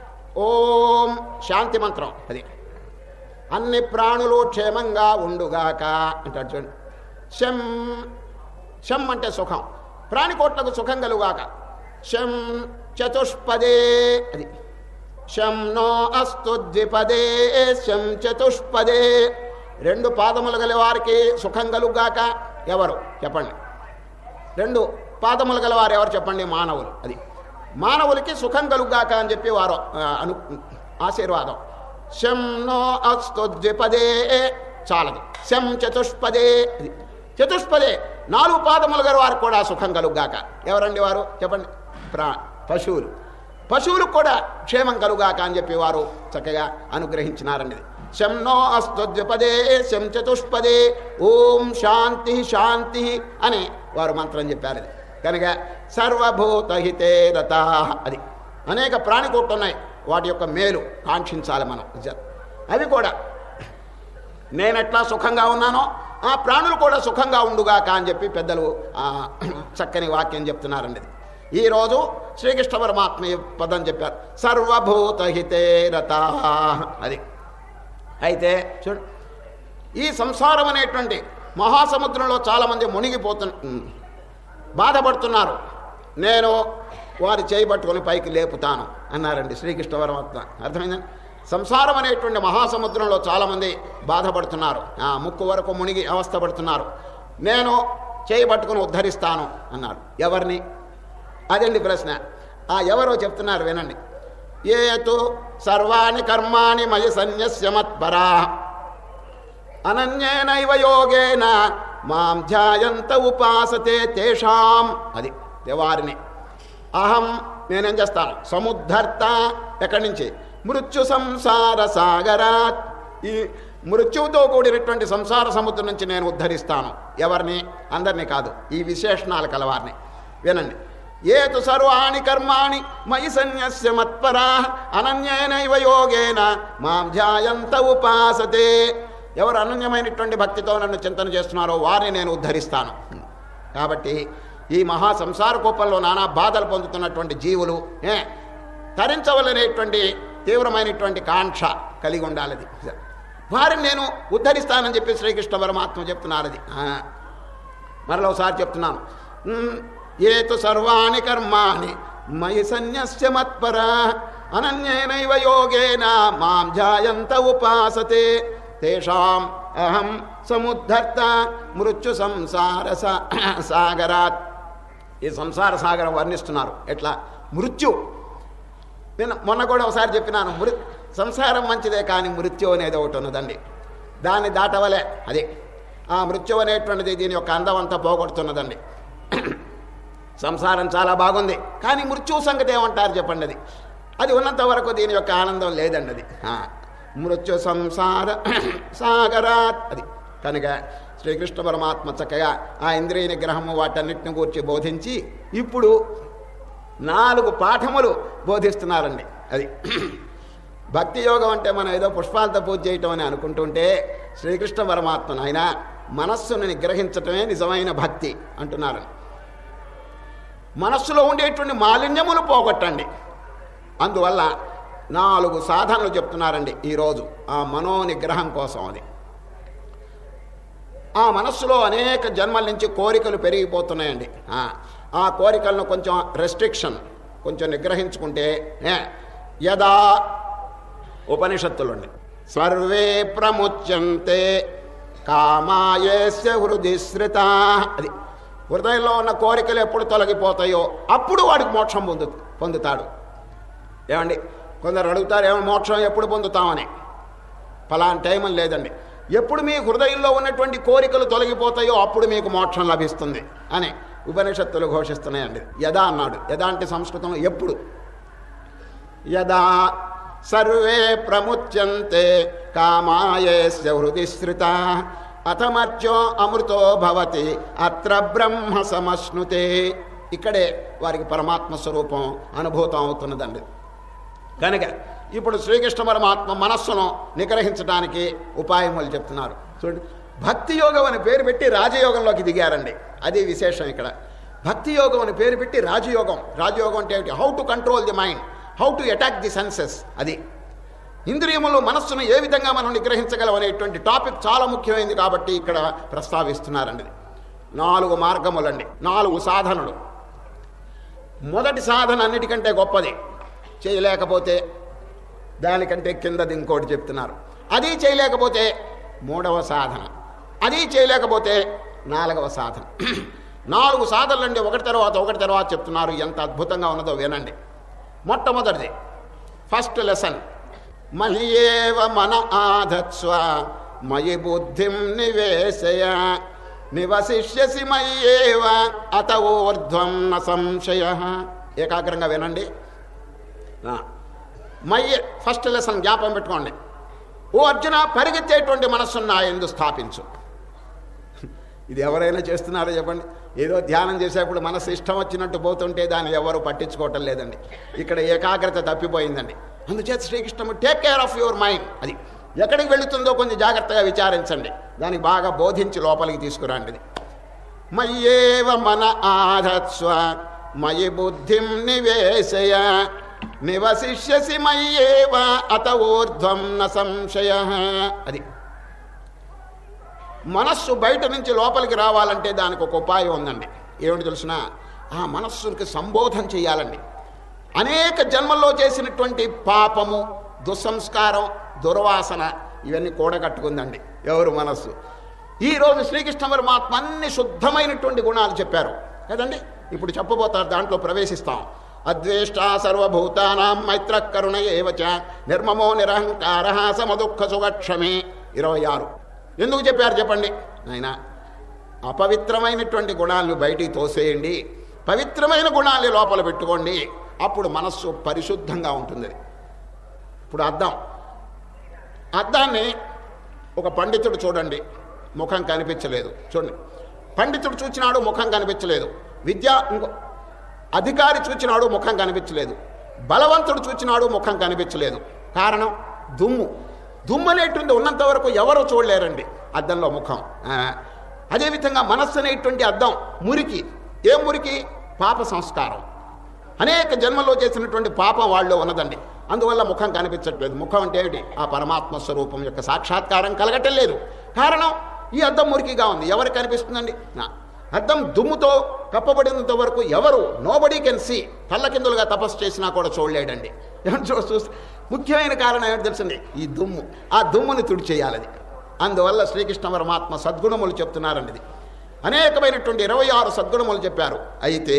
ఓం శాంతి మంత్రం అది అన్ని ప్రాణులు క్షేమంగా ఉండుగాక అంటాడు చూడండి శం శం అంటే సుఖం ప్రాణికోట్లకు సుఖం కలుగాక శం చతుష్పదే అది శం నో అస్తు ద్విపదే శం చతుష్పదే రెండు పాదములు గల వారికి సుఖం కలుగాక ఎవరు చెప్పండి రెండు పాదములు గల వారు ఎవరు చెప్పండి మానవులు అది మానవులకి సుఖం కలుగాక అని చెప్పి వారు ఆ, అను ఆశీర్వాదం శం నో అస్తు ద్విపదే చాలదు శం చతుష్పదే అది చతుష్పదే నాలుగు పాదములు గల వారికి కూడా సుఖం కలుగాక ఎవరండి వారు చెప్పండి ప్రా పశువులు పశువులకు కూడా క్షేమం కలుగాక అని చెప్పి వారు చక్కగా అనుగ్రహించినారండి శం నో అస్తు ద్విపదే శం చతుష్పదే ఓం శాంతి శాంతి అని వారు మంత్రం చెప్పారు అది కనుక సర్వభూతహితే రతా అది అనేక ప్రాణికోట్లు ఉన్నాయి వాటి యొక్క మేలు కాంక్షించాలి మనం జ- అవి కూడా నేనెట్లా సుఖంగా ఉన్నానో ఆ ప్రాణులు కూడా సుఖంగా ఉండుగాక అని చెప్పి పెద్దలు ఆ, చక్కని వాక్యం చెప్తున్నారండి ఇది. ఈరోజు శ్రీకృష్ణ పరమాత్మ ఈ పదం చెప్పారు సర్వభూతహితే రతా అది అయితే చూడు ఈ సంసారం అనేటువంటి మహాసముద్రంలో చాలామంది మునిగిపోతు బాధపడుతున్నారు నేను వారి చేయబట్టుకొని పైకి లేపుతాను అన్నారండి శ్రీకృష్ణ పరమాత్మ అర్థమైందండి సంసారం అనేటువంటి మహాసముద్రంలో చాలామంది బాధపడుతున్నారు ఆ ముక్కు వరకు మునిగి అవస్థపడుతున్నారు నేను చేయబట్టుకుని ఉద్ధరిస్తాను అన్నారు ఎవరిని అదండి ప్రశ్న ఆ ఎవరో చెప్తున్నారు వినండి ఏతు సర్వాణి కర్మాణి మయ సన్యస్య మత్పరా అనన్యేనైవ యోగేన మాం ధ్యాయంత ఉపాసతే తేషాం అది వారిని అహం నేనేం చేస్తాను సముద్ధర్త ఎక్కడి నుంచి మృత్యు సంసార సాగరాత్ ఈ మృత్యువుతో కూడినటువంటి సంసార సముద్రం నుంచి నేను ఉద్ధరిస్తాను ఎవరిని అందరినీ కాదు ఈ విశేషణాలు కలవారిని వినండి ఏతు సర్వాణి కర్మాణి మయి సన్యస్య మత్పరా అనన్యేనైవ యోగేన మాం ధ్యాయంత ఉపాసతే ఎవరు అనన్యమైనటువంటి భక్తితో నన్ను చింతన చేస్తున్నారో వారిని నేను ఉద్ధరిస్తాను కాబట్టి ఈ మహా సంసార కూపంలో నానా బాధలు పొందుతున్నటువంటి జీవులు ఏ తరించవలనేటువంటి తీవ్రమైనటువంటి కాంక్ష కలిగి ఉండాలి అది వారిని నేను ఉద్ధరిస్తానని చెప్పి శ్రీకృష్ణ పరమాత్మ చెప్తున్నారు అది ఆ. మరలా ఒకసారి చెప్తున్నాను ఉమ్, ఏతు సర్వాణి కర్మాణి మయి సన్యస్య మత్పర అనన్యేనైవ యోగేన మాం ధ్యాయంత ఉపాసతే తేషాం అహం సముద్ధర్త మృత్యు సంసార సా- సాగరాత్ ఈ సంసార సాగరం వర్ణిస్తున్నారు ఎట్లా మృత్యు నేను మొన్న కూడా ఒకసారి చెప్పినాను మృ సంసారం మంచిదే కానీ మృత్యు అనేది ఒకటి ఉన్నదండి దాన్ని దాటవలే అది ఆ మృత్యు అనేటువంటిది దీని యొక్క అందం అంతా పోగొడుతున్నదండి సంసారం చాలా బాగుంది కానీ మృత్యు సంగతి ఏమంటారు చెప్పండి అది అది ఉన్నంత వరకు దీని యొక్క ఆనందం లేదండి అది ఆ, మృత్యు సంసార సాగరాత్ అది కనుక శ్రీకృష్ణ పరమాత్మ చక్కగా ఆ ఇంద్రియ నిగ్రహము వాటన్నిటిని కూర్చి బోధించి ఇప్పుడు నాలుగు పాఠములు బోధిస్తున్నారండి అది భక్తి యోగం అంటే మనం ఏదో పుష్పాలతో పూజ చేయటం అని అనుకుంటుంటే శ్రీకృష్ణ పరమాత్మ నాయన మనస్సును నిగ్రహించటమే నిజమైన భక్తి అంటున్నారు మనస్సులో ఉండేటువంటి మాలిన్యములు పోగొట్టండి అందువల్ల నాలుగు సాధనలు చెప్తున్నారండి ఈరోజు ఆ మనో నిగ్రహం కోసం అది ఆ మనస్సులో అనేక జన్మల నుంచి కోరికలు పెరిగిపోతున్నాయండి ఆ, ఆ కోరికలను కొంచెం రెస్ట్రిక్షన్ కొంచెం నిగ్రహించుకుంటే ఏ, యదా ఉపనిషత్తులుండి సర్వే ప్రముచ్యంతే కామాయేస్య హృదిశ్రిత అది హృదయంలో ఉన్న కోరికలు ఎప్పుడు తొలగిపోతాయో అప్పుడు వాడికి మోక్షం పొందు పొందుతాడు ఏమండి కొందరు అడుగుతారు ఏమో మోక్షం ఎప్పుడు పొందుతామని ఫలాన్ టైం అని లేదండి ఎప్పుడు మీ హృదయంలో ఉన్నటువంటి కోరికలు తొలగిపోతాయో అప్పుడు మీకు మోక్షం లభిస్తుంది అని ఉపనిషత్తులు ఘోషిస్తున్నాయండి యదా అన్నాడు యదా అంటే సంస్కృతంలో ఎప్పుడు యదా సర్వే ప్రముచ్యంతే కామాయేస్య హృది శ్రుత అథమర్చో అమృతో భవతి అత్ర బ్రహ్మ సమశ్నుతే ఇక్కడే వారికి పరమాత్మ స్వరూపం అనుభూతం అవుతున్నదండి కనుక ఇప్పుడు శ్రీకృష్ణ పరమాత్మ మనస్సును నిగ్రహించడానికి ఉపాయములు చెప్తున్నారు చూడండి భక్తి యోగం అని పేరు పెట్టి రాజయోగంలోకి దిగారండి అది విశేషం ఇక్కడ భక్తి యోగం అని పేరు పెట్టి రాజయోగం రాజయోగం అంటే ఏమిటి how to control the mind how to attack the senses అది ఇంద్రియములు మనస్సును ఏ విధంగా మనం నిగ్రహించగలం అనేటువంటి టాపిక్ చాలా ముఖ్యమైనది కాబట్టి ఇక్కడ ప్రస్తావిస్తున్నారండి ఇది. నాలుగు మార్గములండి నాలుగు సాధనలు మొదటి సాధన అన్నిటికంటే గొప్పది చేయలేకపోతే దానికంటే కిందది ఇంకోటి చెప్తున్నారు అది చేయలేకపోతే మూడవ సాధన అది చేయలేకపోతే నాలుగవ సాధన నాలుగు సాధనలు అండి ఒకటి తర్వాత ఒకటి తర్వాత చెప్తున్నారు ఎంత అద్భుతంగా ఉన్నదో వినండి మొట్టమొదటిది ఫస్ట్ లెసన్ మహియేవ మన ఆధత్స్వ మయి బుద్ధిం నివేశయ నివసిష్యసి మయ్యేవ అత ఊర్ధ్వం న సంశయ ఏకాగ్రంగా వినండి ఆ. మయ్య ఫస్ట్ లెసన్ జ్ఞాపకం పెట్టుకోండి ఓ అర్జున పరిగెత్తేటువంటి మనస్సును నా ఎందు స్థాపించు ఇది ఎవరైనా చేస్తున్నారో చెప్పండి ఏదో ధ్యానం చేసేప్పుడు మనసు ఇష్టం వచ్చినట్టు పోతుంటే దాన్ని ఎవరు పట్టించుకోవటం లేదండి ఇక్కడ ఏకాగ్రత తప్పిపోయిందండి అందుచేత శ్రీకృష్ణము take care of your mind అది ఎక్కడికి వెళుతుందో కొంచెం జాగ్రత్తగా విచారించండి దానికి బాగా బోధించి లోపలికి తీసుకురండి ఇది. మయ్యేవ మన ఆధత్స్వ మయి బుద్ధిం నివేశయ నివసిష్యసి మయ్యేవ అత ఊర్ధ్వం న సంశయ అది మనస్సు బయట నుంచి లోపలికి రావాలంటే దానికి ఒక ఉపాయం ఉందండి ఏమిటి తెలిసిన ఆ మనస్సుకి సంబోధన చేయాలండి అనేక జన్మల్లో చేసినటువంటి పాపము దుస్సంస్కారం దుర్వాసన ఇవన్నీ కూడగట్టుకుందండి ఎవరు మనస్సు ఈరోజు శ్రీకృష్ణ పరమాత్మ అన్ని శుద్ధమైనటువంటి గుణాలు చెప్పారు కదండి ఇప్పుడు చెప్పబోతారు దాంట్లో ప్రవేశిస్తాం అద్వేష్ట సర్వభూతానాం మైత్ర కరుణ ఏవచ నిర్మమో నిరహంకార సమదుఃఖ సుగక్షమే ఇరవై ఆరు ఎందుకు చెప్పారు చెప్పండి నాయన అపవిత్రమైనటువంటి గుణాలను బయటికి తోసేయండి పవిత్రమైన గుణాన్ని లోపల పెట్టుకోండి అప్పుడు మనస్సు పరిశుద్ధంగా ఉంటుంది ఇప్పుడు అద్దం అద్దాన్ని ఒక పండితుడు చూడండి ముఖం కనిపించలేదు చూడండి పండితుడు చూచినాడు ముఖం కనిపించలేదు విద్య ఇంకో అధికారి చూచినాడు ముఖం కనిపించలేదు బలవంతుడు చూచినాడు ముఖం కనిపించలేదు కారణం దుమ్ము దుమ్ము అనేటువంటి ఉన్నంత వరకు ఎవరు చూడలేరండి అద్దంలో ముఖం ఆ, అదేవిధంగా మనస్సు అనేటువంటి అద్దం మురికి ఏ మురికి పాప సంస్కారం అనేక జన్మల్లో చేసినటువంటి పాపం వాళ్ళు ఉన్నదండి అందువల్ల ముఖం కనిపించట్లేదు ముఖం అంటే ఏమిటి ఆ పరమాత్మ స్వరూపం యొక్క సాక్షాత్కారం కలగటం లేదు కారణం ఈ అద్దం మురికిగా ఉంది ఎవరు కనిపిస్తుందండి నా అద్దం దుమ్ముతో కప్పబడినంత వరకు ఎవరు నోబడీ కెన్ సీ తల్లకిందులుగా తపస్సు చేసినా కూడా చూడలేడండి ఏమని చూ చూస్తే ముఖ్యమైన కారణం ఏమిటి తెలుసండి ఈ దుమ్ము ఆ దుమ్ముని తుడిచేయాలది అందువల్ల శ్రీకృష్ణ పరమాత్మ సద్గుణములు చెప్తున్నారండి ఇది అనేకమైనటువంటి ఇరవై ఆరు సద్గుణములు చెప్పారు అయితే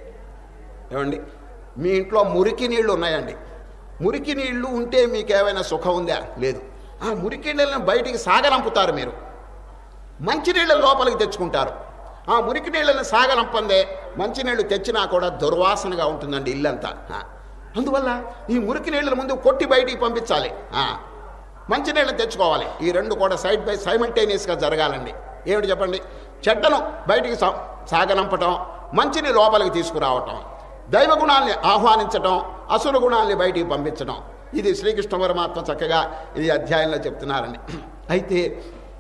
ఏమండి మీ ఇంట్లో మురికి నీళ్లు ఉన్నాయండి మురికి నీళ్లు ఉంటే మీకు ఏమైనా సుఖం ఉందా లేదు ఆ మురికి నీళ్ళని బయటికి సాగనంపుతారు మీరు మంచినీళ్ళ లోపలికి తెచ్చుకుంటారు ఆ మురికి నీళ్ళని సాగనంపందే మంచినీళ్ళు తెచ్చినా కూడా దుర్వాసనగా ఉంటుందండి ఇల్లంతా ఆ. అందువల్ల ఈ మురికి నీళ్ళని ముందు కొట్టి బయటికి పంపించాలి ఆ. మంచినీళ్ళని తెచ్చుకోవాలి ఈ రెండు కూడా సైడ్ బై సైమల్టేనియస్గా జరగాలండి ఏమిటి చెప్పండి చెడ్డను బయటికి సా- సాగనంపటం మంచిని లోపలికి తీసుకురావటం దైవ గుణాల్ని ఆహ్వానించటం అసుర గుణాల్ని బయటికి పంపించడం ఇది శ్రీకృష్ణ పరమాత్మ చక్కగా ఈ అధ్యాయంలో చెప్తున్నారండి అయితే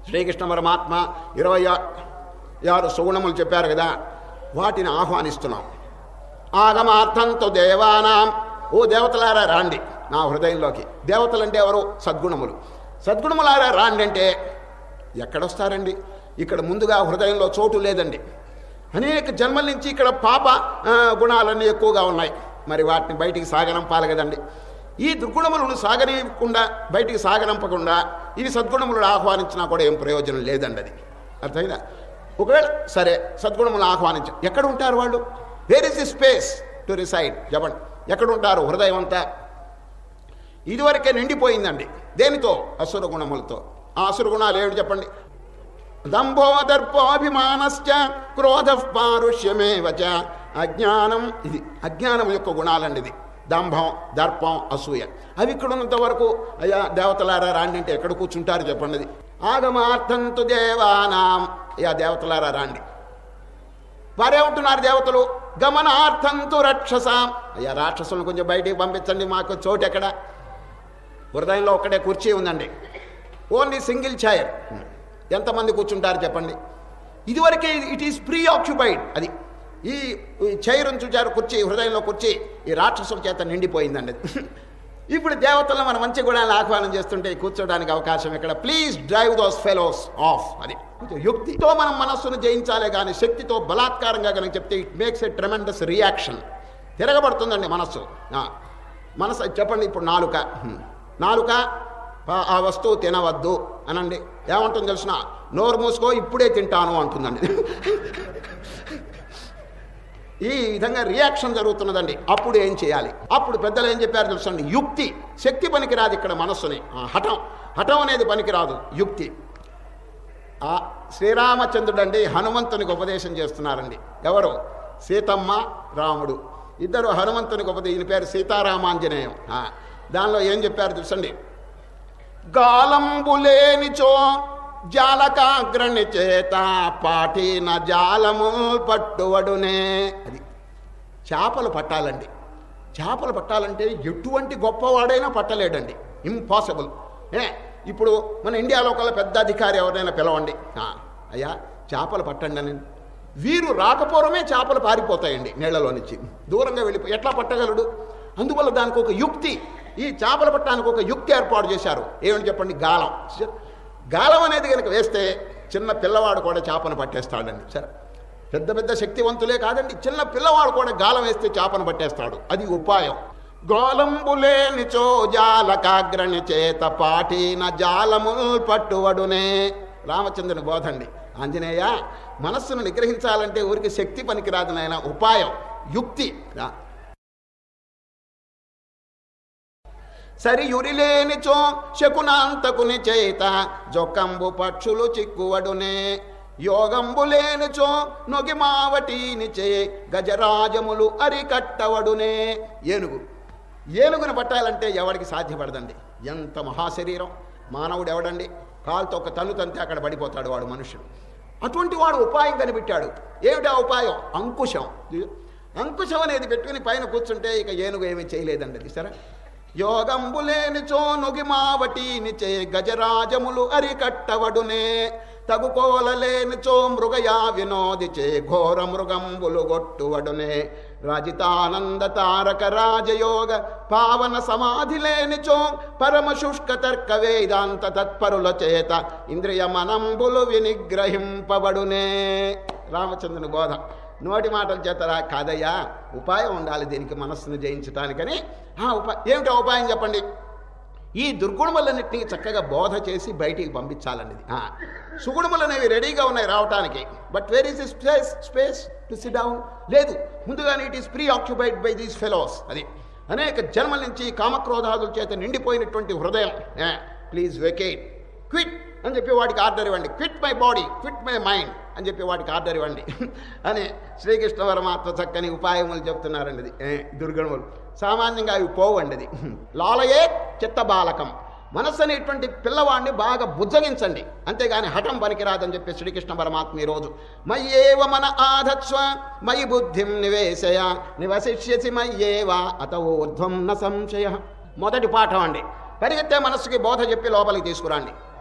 శ్రీకృష్ణ పరమాత్మ ఇరవై ఆ- ఆరు సుగుణములు చెప్పారు కదా వాటిని ఆహ్వానిస్తున్నాం ఆగమార్థంతో దేవానాం ఓ దేవతలారా రాండి నా హృదయంలోకి దేవతలు అంటే ఎవరు సద్గుణములు సద్గుణములారా రాండి అంటే ఎక్కడొస్తారండి ఇక్కడ ముందుగా హృదయంలో చోటు లేదండి అనేక జన్మల నుంచి ఇక్కడ పాప ఆ, గుణాలన్నీ ఎక్కువగా ఉన్నాయి మరి వాటిని బయటికి సాగనంపాలి కదండి ఈ దుర్గుణములను సాగనీయకుండా బయటికి సాగనంపకుండా ఈ సద్గుణములను ఆహ్వానించినా కూడా ఏం ప్రయోజనం లేదండి అది అర్థమైందా ఒకవేళ సరే సద్గుణములను ఆహ్వానించ ఎక్కడ ఉంటారు వాళ్ళు where is the space to reside చెప్పండి ఎక్కడ ఉంటారు హృదయం అంతా ఇదివరకే నిండిపోయిందండి దేనితో అసుర గుణములతో ఆ అసుర గుణాలు ఏమిటి చెప్పండి దంభో దర్పోభిమానశ్చ క్రోధ పారుష్యమేవ చ అజ్ఞానం ఇది అజ్ఞానం యొక్క గుణాలండి ఇది దంభం దర్పం అసూయ అవి ఇక్కడ ఉన్నంత వరకు అయ్యా దేవతలారా రాండి అంటే ఎక్కడ కూర్చుంటారు చెప్పండి అది ఆగమార్థంతు దేవానాం అయ్యా దేవతలారా రాండి వారేమంటున్నారు దేవతలు గమనార్థంతు రక్షసాం అయ్యా రాక్షసులను కొంచెం బయటికి పంపించండి మాకు చోటు ఎక్కడ హృదయంలో ఒక్కటే కుర్చీ ఉందండి ఓన్లీ సింగిల్ చైర్ ఎంతమంది కూర్చుంటారు చెప్పండి ఇదివరకే ఇట్ ఈస్ ప్రీ ఆక్యుపైడ్ అది ఈ ఈ చైర్ చూచారు కుర్చీ హృదయంలో కుర్చీ ఈ రాక్షసుల చేత నిండిపోయిందండి అది. ఇప్పుడు దేవతలను మన మంచి గుణాలను ఆహ్వానం చేస్తుంటే కూర్చోడానికి అవకాశం ఇక్కడ please drive those fellows off అది కొంచెం యుక్తితో మనం మనస్సును జయించాలే కానీ శక్తితో బలాత్కారంగా కనుక చెప్తే it makes a tremendous reaction తిరగబడుతుందండి మనస్సు ఆ, మనసు చెప్పండి ఇప్పుడు నాలుక హ్మ్. నాలుక ఆ- ఆ వస్తువు తినవద్దు అనండి ఏమంటుంది తెలిసిన నోరు మూసుకో ఇప్పుడే తింటాను అంటుందండి ఈ విధంగా రియాక్షన్ జరుగుతున్నదండి అప్పుడు ఏం చేయాలి అప్పుడు పెద్దలు ఏం చెప్పారు తెలుసండి యుక్తి శక్తి పనికిరాదు ఇక్కడ మనస్సుని ఆ, హఠం హఠం అనేది పనికిరాదు యుక్తి ఆ శ్రీరామచంద్రుడు అండి హనుమంతునికి ఉపదేశం చేస్తున్నారండి ఎవరు సీతమ్మ రాముడు ఇద్దరు హనుమంతునికి ఉపదేశం ఈయన పేరు సీతారామాంజనేయం ఆ, దానిలో ఏం చెప్పారు చూసండి గాలంబులేనిచో జాలకాగ్రణి చేత పాటిన జాలము పట్టువడునే అది చేపలు పట్టాలండి చేపలు పట్టాలంటే ఎటువంటి గొప్పవాడైనా పట్టలేడండి ఇంపాసిబుల్ ఏ ఇప్పుడు మన ఇండియాలో కల్లా పెద్ద అధికారి ఎవరైనా పిలవండి ఆ, అయ్యా చేపలు పట్టండి అని వీరు రాకపోవడమే చేపలు పారిపోతాయండి నీళ్లలో నుంచి దూరంగా వెళ్ళిపోయి ఎట్లా పట్టగలడు అందువల్ల దానికి ఒక యుక్తి ఈ చేపలు పట్టడానికి ఒక యుక్తి ఏర్పాటు చేశారు ఏమని చెప్పండి గాలం గాలం అనేది కనుక వేస్తే చిన్న పిల్లవాడు కూడా చేపను పట్టేస్తాడండి సరే పెద్ద పెద్ద శక్తివంతులే కాదండి చిన్న పిల్లవాడు కూడా గాలం వేస్తే చేపను పట్టేస్తాడు అది ఉపాయం గోలంబులేనిచో జాలకాగ్రణి చేత పాటిన జాలముల్ పట్టువడునే రామచంద్రుని బోధండి ఆంజనేయ మనస్సును నిగ్రహించాలంటే ఊరికి శక్తి పనికిరాదు నాయన ఉపాయం యుక్తి రా. సరియురిలేనిచో శకునాంతకుని చేత జొక్కంబు పక్షులు చిక్కువడునే యోగంబు లేనిచో నొగి మావటీనిచే గజరాజములు అరికట్టవడునే ఏనుగు ఏనుగును పట్టాలంటే ఎవడికి సాధ్యపడదండి ఎంత మహాశరీరం మానవుడు ఎవడండి కాలుతో ఒక తన్ను తంతే అక్కడ పడిపోతాడు వాడు మనుషుడు అటువంటి వాడు ఉపాయం కనిపెట్టాడు ఏమిటా ఉపాయం అంకుశం అంకుశం అనేది పెట్టుకుని పైన కూర్చుంటే ఇక ఏనుగు ఏమీ చేయలేదండి అది సరే యోగంబులేనిచో నొగి మావటీనిచే గజరాజములు అరికట్టవడునే తగుకోలలేనిచో మృగయా వినోదిచే ఘోర మృగంబులు గొట్టువడునే రాజితానంద తారక రాజయోగ పావన సమాధి లేనిచో పరమ శుష్క తర్క వేదాంత తత్పరుల చేత ఇంద్రియ మనంబులు వినిగ్రహింపబడునే రామచంద్రుని బోధ నోటి మాటల చేత రా కాదయ్యా ఉపాయం ఉండాలి దీనికి మనస్సును జయించటానికని ఆ ఉపా ఏమిటో ఉపాయం చెప్పండి ఈ దుర్గుణములన్నింటినీ చక్కగా బోధ చేసి బయటికి పంపించాలండి ఆ, సుగుణములు అనేవి రెడీగా ఉన్నాయి రావటానికి but where is space space to sit down లేదు ముందుగానే it is preoccupied by these fellows అది అనేక జన్మల నుంచి కామక్రోధాదుల చేత నిండిపోయినటువంటి హృదయం ప్లీజ్ వెకేట్ క్విట్ అని చెప్పి వాడికి ఆర్డర్ ఇవ్వండి quit my body quit my mind అని చెప్పి వాడికి ఆర్డర్ ఇవ్వండి అని శ్రీకృష్ణ పరమాత్మ చక్కని ఉపాయములు చెప్తున్నారండి ఇది ఏ, దుర్గుణములు సామాన్యంగా అవి పోవండి అది లాలయే చిత్తబాలకం మనస్సు అనేటువంటి పిల్లవాడిని బాగా బుజ్జగించండి అంతేగాని హఠం పనికిరాదని చెప్పి శ్రీకృష్ణ పరమాత్మ ఈరోజు మయ్యేవ మన ఆధత్స్వ మయి బుద్ధిం నివేశయ నివసిష్యసి మయ్యేవ అత ఊర్ధ్వం న సంశయ మొదటి పాఠం అండి పరిగెత్తే మనస్సుకి బోధ చెప్పి లోపలికి తీసుకురండి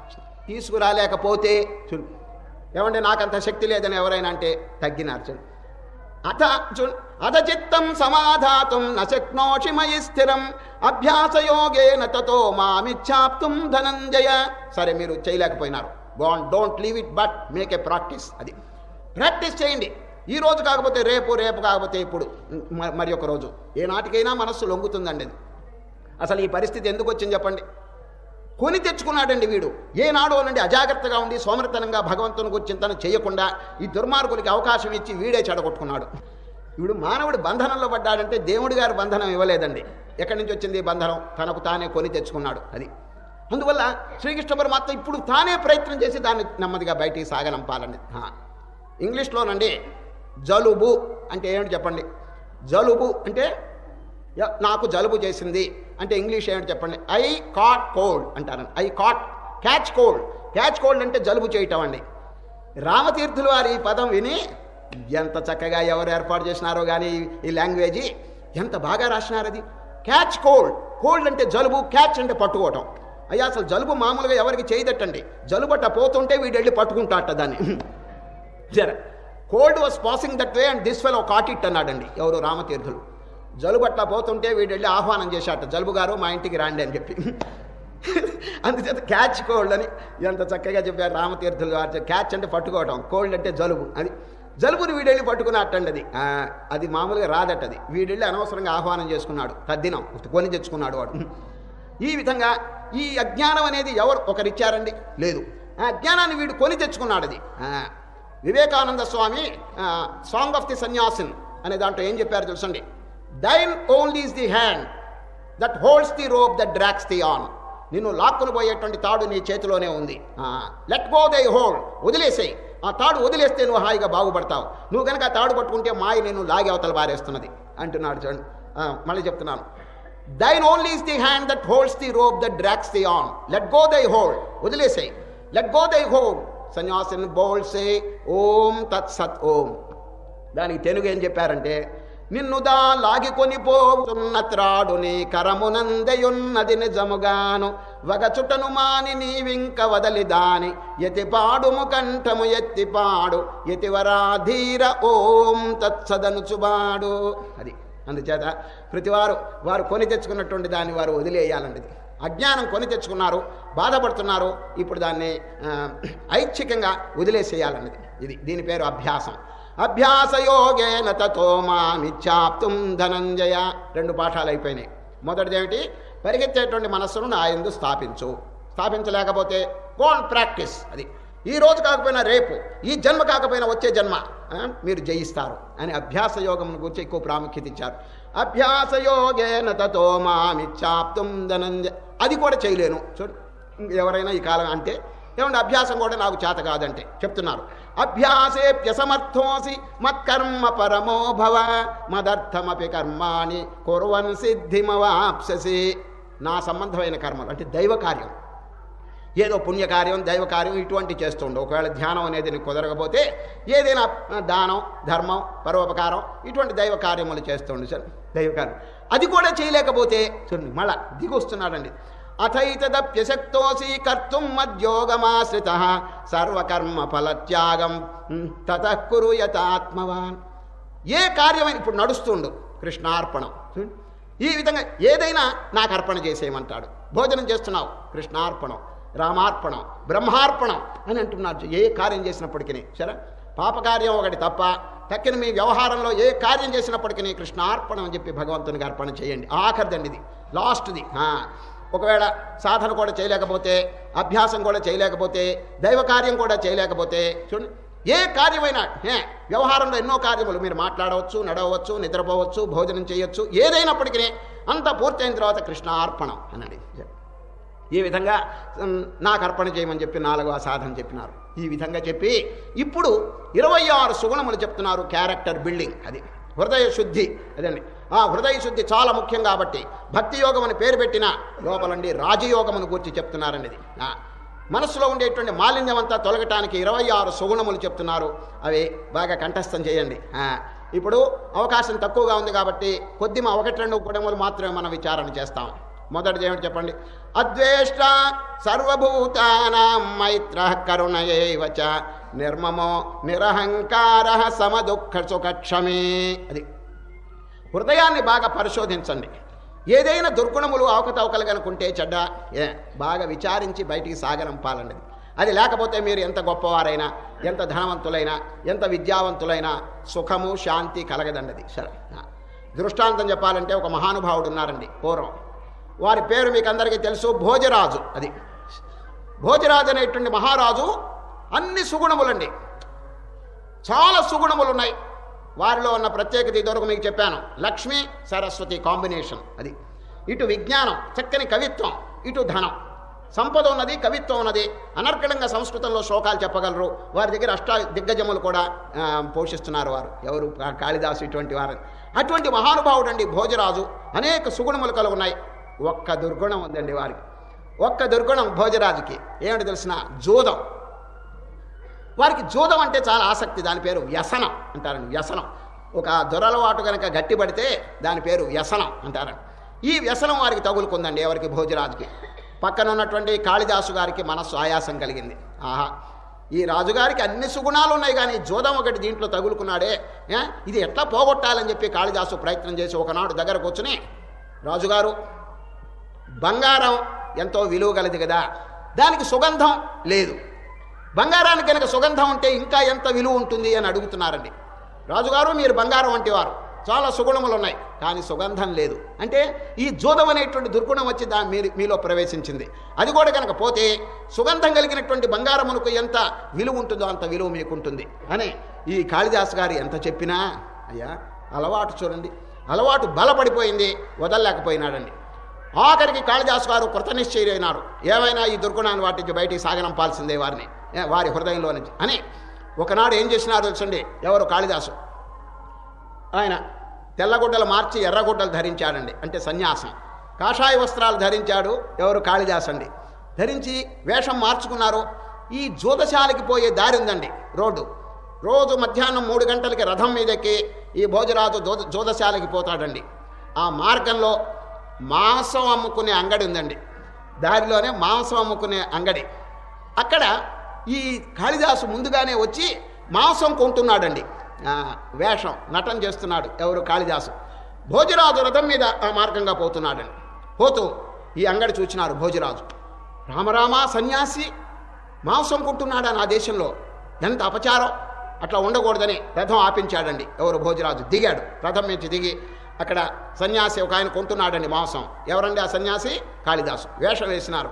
తీసుకురాలేకపోతే చూడు ఏమంటే నాకంత శక్తి లేదని ఎవరైనా అంటే తగ్గినారు చూడు అథ చూడు అథ చిత్తం సమాధాతుం నశక్నోషి మయి స్థిరం అభ్యాసయోగేన తతో మామిచ్ఛాప్తుం ధనంజయ సరే మీరు చేయలేకపోయినారు gone don't leave it but make a practice అది ప్రాక్టీస్ చేయండి ఈ రోజు కాకపోతే రేపు రేపు కాకపోతే ఇప్పుడు మ- మరి ఒక రోజు ఏ నాటికైనా మనస్సు లొంగుతుందండి అది అసలు ఈ పరిస్థితి ఎందుకు వచ్చింది చెప్పండి కొని తెచ్చుకున్నాడండి వీడు ఏనాడో నుండి అజాగ్రత్తగా ఉండి సోమరితనంగా భగవంతుని గురించి చింతన చేయకుండా ఈ దుర్మార్గులకి అవకాశం ఇచ్చి వీడే చెడగొట్టుకున్నాడు వీడు మానవుడు బంధనంలో పడ్డాడంటే దేవుడి గారి బంధనం ఇవ్వలేదండి ఎక్కడి నుంచి వచ్చింది ఈ బంధనం తనకు తానే కొని తెచ్చుకున్నాడు అది అందువల్ల శ్రీకృష్ణ పరమాత్మ ఇప్పుడు తానే ప్రయత్నం చేసి దాన్ని నెమ్మదిగా బయటికి సాగనంపాలండి ఆ. ఇంగ్లీష్లోనండి జలుబు అంటే ఏమిటి చెప్పండి జలుబు అంటే య- నాకు జలుబు చేసింది అంటే ఇంగ్లీష్ ఏమిటి చెప్పండి ఐ కాట్ కోల్డ్ అంటారండి I caught catch cold catch cold అంటే జలుబు చేయటం అండి రామతీర్థులు వారి ఈ పదం విని ఎంత చక్కగా ఎవరు ఏర్పాటు చేసినారో కానీ ఈ- ఈ లాంగ్వేజీ ఎంత బాగా రాసినారు అది క్యాచ్ కోల్డ్ కోల్డ్ అంటే జలుబు క్యాచ్ అంటే పట్టుకోవటం అయ్యా అసలు జలుబు మామూలుగా ఎవరికి చేయదట్టండి జలుబట్ట పోతుంటే వీడు వెళ్ళి పట్టుకుంటాట దాన్ని జర cold was passing that way and this fellow caught it అన్నాడండి ఎవరు రామతీర్థులు జలుబు అట్లా పోతుంటే వీడు వెళ్ళి ఆహ్వానం చేశాట జలుబు గారు మా ఇంటికి రాండి అని చెప్పి అందుచేత క్యాచ్ కోల్డ్ అని ఎంత చక్కగా చెప్పారు రామతీర్థులు గారు క్యాచ్ అంటే పట్టుకోవటం కోల్డ్ అంటే జలుబు అది జలుబుని వీడెళ్ళి పట్టుకున్నట్టండి అది ఆ, అది మామూలుగా రాదట అది వీడెళ్ళి అనవసరంగా ఆహ్వానం చేసుకున్నాడు తద్దినం కొని తెచ్చుకున్నాడు వాడు ఈ విధంగా ఈ అజ్ఞానం అనేది ఎవరు ఒకరిచ్చారండి లేదు ఆ అజ్ఞానాన్ని వీడు కొని తెచ్చుకున్నాడు అది ఆ, Vivekananda Swami song of the sannyasin అనే దాంట్లో ఏం చెప్పారు తెలుసండి thine only is the hand that holds the rope that drags thee on నిన్ను లాక్కుని పోయేటువంటి తాడు నీ చేతిలోనే ఉంది లెట్ గో దై హోల్డ్ వదిలేసేయి ఆ తాడు వదిలేస్తే నువ్వు హాయిగా బాగుపడతావు నువ్వు కనుక ఆ తాడు పట్టుకుంటే మాయ నేను లాగి అవతల పారేస్తున్నది అంటున్నాడు చూడండి ఆ, మళ్ళీ చెప్తున్నాను thine only is the hand that holds the rope that drags thee on let go thy hold వదిలేసేయి let go thy hold sannyasin బోల్సే ఓం తత్ సత్ ఓం దానికి తెలుగు ఏం చెప్పారంటే నిన్నుదా లాగికొని పోతున్న త్రాడుని కరమునందయున్నది నిజముగాను వగచుటను మాని నీవింక వదలి దాని యతి పాడుము కంఠము ఎత్తి పాడు యతివరాధీర ఓం తత్సదనుచుబాడు అది అందుచేత ప్రతివారు వారు కొని తెచ్చుకున్నటువంటి దాన్ని వారు వదిలేయాలండి అజ్ఞానం కొని తెచ్చుకున్నారు బాధపడుతున్నారు ఇప్పుడు దాన్ని ఆ, ఐచ్ఛికంగా వదిలేసేయాలన్నది ఇది దీని పేరు అభ్యాసం అభ్యాసయోగేన తతో మామిచ్చాప్తుం ధనంజయ రెండు పాఠాలు అయిపోయినాయి మొదటిది ఏమిటి పరిగెత్తేటువంటి మనస్సును నా ఎందు స్థాపించు స్థాపించలేకపోతే గోన్ ప్రాక్టీస్ అది ఈ రోజు కాకపోయినా రేపు ఈ జన్మ కాకపోయినా వచ్చే జన్మ ఆ, మీరు జయిస్తారు అని అభ్యాస యోగం గురించి ఎక్కువ ప్రాముఖ్యత ఇచ్చారు అభ్యాస యోగేన తతో మామిచ్చాప్తుం ధనంజయ అది కూడా చేయలేను చూడు ఎవరైనా ఈ కాలం అంటే ఏమంటే అభ్యాసం కూడా నాకు చేత కాదంటే చెప్తున్నారు అభ్యాసేప్యసమర్థోసి మత్కర్మ పరమో భవ మదర్థమపి కర్మాణి కుర్వన్ సిద్ధిమవాప్ససి నా సంబంధమైన కర్మలు అంటే దైవ కార్యం ఏదో పుణ్యకార్యం దైవకార్యం ఇటువంటి చేస్తుండు ఒకవేళ ధ్యానం అనేది నీకు కుదరకపోతే ఏదైనా ఆ, దానం ధర్మం పరోపకారం ఇటువంటి దైవ కార్యములు చేస్తుండు సార్ దైవకార్యం అది కూడా చేయలేకపోతే చూడండి మళ్ళా దిగొస్తున్నాడండి అథైతదప్యశక్తోసి కర్తుం మద్యోగమాశ్రిత సర్వకర్మ ఫలత్యాగం తతః కురు యథాత్మవాన్ ఏ కార్యమైన ఇప్పుడు నడుస్తుండు కృష్ణార్పణం చూడండి. ఈ విధంగా ఏదైనా నాకు అర్పణ చేసేయమంటాడు భోజనం చేస్తున్నావు కృష్ణార్పణం రామార్పణం బ్రహ్మార్పణం అని అంటున్నారు ఏ కార్యం చేసినప్పటికీ సరే పాపకార్యం ఒకటి తప్ప తక్కిన మీ వ్యవహారంలో ఏ కార్యం చేసినప్పటికీ కృష్ణార్పణం అని చెప్పి భగవంతునికి అర్పణ చేయండి ఆఖరిదండి ఇది లాస్ట్ది ఆ. ఒకవేళ సాధన కూడా చేయలేకపోతే అభ్యాసం కూడా చేయలేకపోతే దైవ కార్యం కూడా చేయలేకపోతే చూడండి ఏ కార్యమైనా ఏ, వ్యవహారంలో ఎన్నో కార్యములు మీరు మాట్లాడవచ్చు నడవచ్చు నిద్రపోవచ్చు భోజనం చేయొచ్చు ఏదైనప్పటికీ అంతా పూర్తయిన తర్వాత కృష్ణార్పణం అనండి ఈ విధంగా ఉమ్, నాకు అర్పణ చేయమని చెప్పి నాలుగవ సాధన చెప్పినారు ఈ విధంగా చెప్పి ఇప్పుడు ఇరవై ఆరు సుగుణములు చెప్తున్నారు క్యారెక్టర్ బిల్డింగ్ అది హృదయ శుద్ధి అదండి ఆ హృదయ శుద్ధి చాలా ముఖ్యం కాబట్టి భక్తి యోగం అని పేరు పెట్టిన లోపలండి రాజయోగమును గురించి చెప్తున్నారండి ఇది ఆ, మనసులో ఉండేటువంటి మాలిన్యం అంతా తొలగటానికి ఇరవై ఆరు సుగుణములు చెప్తున్నారు అవి బాగా కంఠస్థం చేయండి ఆ, ఇప్పుడు అవకాశం తక్కువగా ఉంది కాబట్టి కొద్దిమ ఒకటి రెండు గుణములు మాత్రమే మనం విచారణ చేస్తాం మొదటిది ఏమిటి చెప్పండి అద్వేష్ట సర్వభూతానాం మైత్ర కరుణయేవ చ నిర్మమో నిరహంకార సమదుఃఖ సుఖక్షమే అది హృదయాన్ని బాగా పరిశోధించండి ఏదైనా దుర్గుణములు అవకతవకలు కనుకుంటే చెడ్డ ఏ బాగా విచారించి బయటికి సాగనంపాలండి అది లేకపోతే మీరు ఎంత గొప్పవారైనా ఎంత ధనవంతులైనా ఎంత విద్యావంతులైనా సుఖము శాంతి కలగదండది సరే ఆ. దృష్టాంతం చెప్పాలంటే ఒక మహానుభావుడు ఉన్నారండి పూర్వం వారి పేరు మీకు అందరికీ తెలుసు భోజరాజు అది భోజరాజు అనేటువంటి మహారాజు అన్ని సుగుణములండి చాలా సుగుణములు ఉన్నాయి వారిలో ఉన్న ప్రత్యేకత ఇదివరకు మీకు చెప్పాను లక్ష్మి సరస్వతి కాంబినేషన్ అది ఇటు విజ్ఞానం చక్కని కవిత్వం ఇటు ధనం సంపద ఉన్నది కవిత్వం ఉన్నది అనర్గళంగా సంస్కృతంలో శ్లోకాలు చెప్పగలరు వారి దగ్గర అష్ట దిగ్గజములు కూడా ఆ, పోషిస్తున్నారు వారు ఎవరు కా- కాళిదాసు ఇటువంటి వారు అటువంటి మహానుభావుడు అండి భోజరాజు అనేక సుగుణములు కలిగి ఉన్నాయి ఒక్క దుర్గుణం ఉందండి వారికి ఒక్క దుర్గుణం భోజరాజుకి ఏమిటి తెలిసిన జూదం వారికి జూదం అంటే చాలా ఆసక్తి దాని పేరు వ్యసనం అంటారండి వ్యసనం ఒక దొరలవాటు కనుక గట్టిపడితే దాని పేరు వ్యసనం అంటారండి ఈ వ్యసనం వారికి తగులుకుందండి ఎవరికి భోజరాజుకి పక్కన ఉన్నటువంటి కాళిదాసు గారికి మనస్సు ఆయాసం కలిగింది ఆహా ఈ రాజుగారికి అన్ని సుగుణాలు ఉన్నాయి కానీ జోదం ఒకటి దీంట్లో తగులుకున్నాడే ఏ? ఇది ఎట్లా పోగొట్టాలని చెప్పి కాళిదాసు ప్రయత్నం చేసి ఒకనాడు దగ్గర కూర్చుని రాజుగారు బంగారం ఎంతో విలువ గలది కదా దానికి సుగంధం లేదు బంగారానికి కనుక సుగంధం ఉంటే ఇంకా ఎంత విలువ ఉంటుంది అని అడుగుతున్నారండి రాజుగారు మీరు బంగారం వంటి వారు చాలా సుగుణములు ఉన్నాయి కానీ సుగంధం లేదు అంటే ఈ జూదం అనేటువంటి దుర్గుణం వచ్చి దా మీరు మీలో ప్రవేశించింది అది కూడా కనుక పోతే సుగంధం కలిగినటువంటి బంగారమునకు ఎంత విలువ ఉంటుందో అంత విలువ మీకుంటుంది అని ఈ కాళిదాస్ గారు ఎంత చెప్పినా అయ్యా అలవాటు చూడండి అలవాటు బలపడిపోయింది వదలలేకపోయినాడండి ఆఖరికి కాళిదాసు గారు కృతనిశ్చయులైనారు ఏమైనా ఈ దుర్గుణాన్ని వాటికి బయటికి సాగనంపాల్సిందే వారిని ఏ, వారి హృదయంలో నుంచి అని ఒకనాడు ఏం చేసినారో తెలుసండి ఎవరు కాళిదాసు ఆయన తెల్లగుడ్డలు మార్చి ఎర్రగుడ్డలు ధరించాడండి అంటే సన్యాసం కాషాయ వస్త్రాలు ధరించాడు ఎవరు కాళిదాస్ అండి ధరించి వేషం మార్చుకున్నారు ఈ జూదశాలకి పోయే దారి ఉందండి రోడ్డు రోజు మధ్యాహ్నం మూడు గంటలకి రథం మీదకి ఈ భోజరాజు జోద జోదశాలకి పోతాడండి ఆ మార్గంలో మాంసం అమ్ముకునే అంగడి ఉందండి దారిలోనే మాంసం అమ్ముకునే అంగడి అక్కడ ఈ కాళిదాసు ముందుగానే వచ్చి మాంసం కొంటున్నాడండి ఆ, వేషం నటన చేస్తున్నాడు ఎవరు కాళిదాసు భోజరాజు రథం మీద ఆ మార్గంగా పోతున్నాడండి పోతూ ఈ అంగడి చూచినారు భోజరాజు రామరామ సన్యాసి మాంసం కొంటున్నాడా నా దేశంలో ఎంత అపచారం అట్లా ఉండకూడదని రథం ఆపించాడండి ఎవరు భోజరాజు దిగాడు రథం నుంచి దిగి అక్కడ సన్యాసి ఒక ఆయన కొంటున్నాడండి మాంసం ఎవరండి ఆ సన్యాసి కాళిదాసు వేషం వేసినారు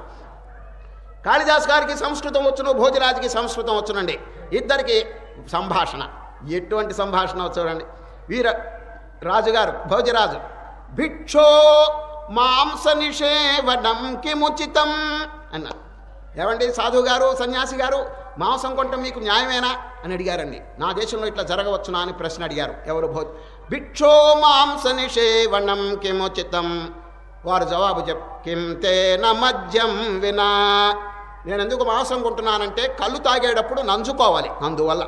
కాళిదాస్ గారికి సంస్కృతం వచ్చును భోజరాజుకి సంస్కృతం వచ్చునండి ఇద్దరికి సంభాషణ ఎటువంటి సంభాషణ చూడండి వీర రాజుగారు భోజరాజు భిక్షో మాంస నిషేవడం కిముచితం అన్నారు ఏమండి సాధువు గారు సన్యాసి గారు మాంసం కొంట మీకు న్యాయమేనా అని అడిగారండి నా దేశంలో ఇట్లా జరగవచ్చునా అని ప్రశ్న అడిగారు ఎవరు భో భిక్షో మాంస నిషేవణం కిముచితం వారు జవాబు చెప్ కిం తేన మద్యం వినా నేను ఎందుకు మాంసం కొంటున్నానంటే కళ్ళు తాగేటప్పుడు నంచుకోవాలి అందువల్ల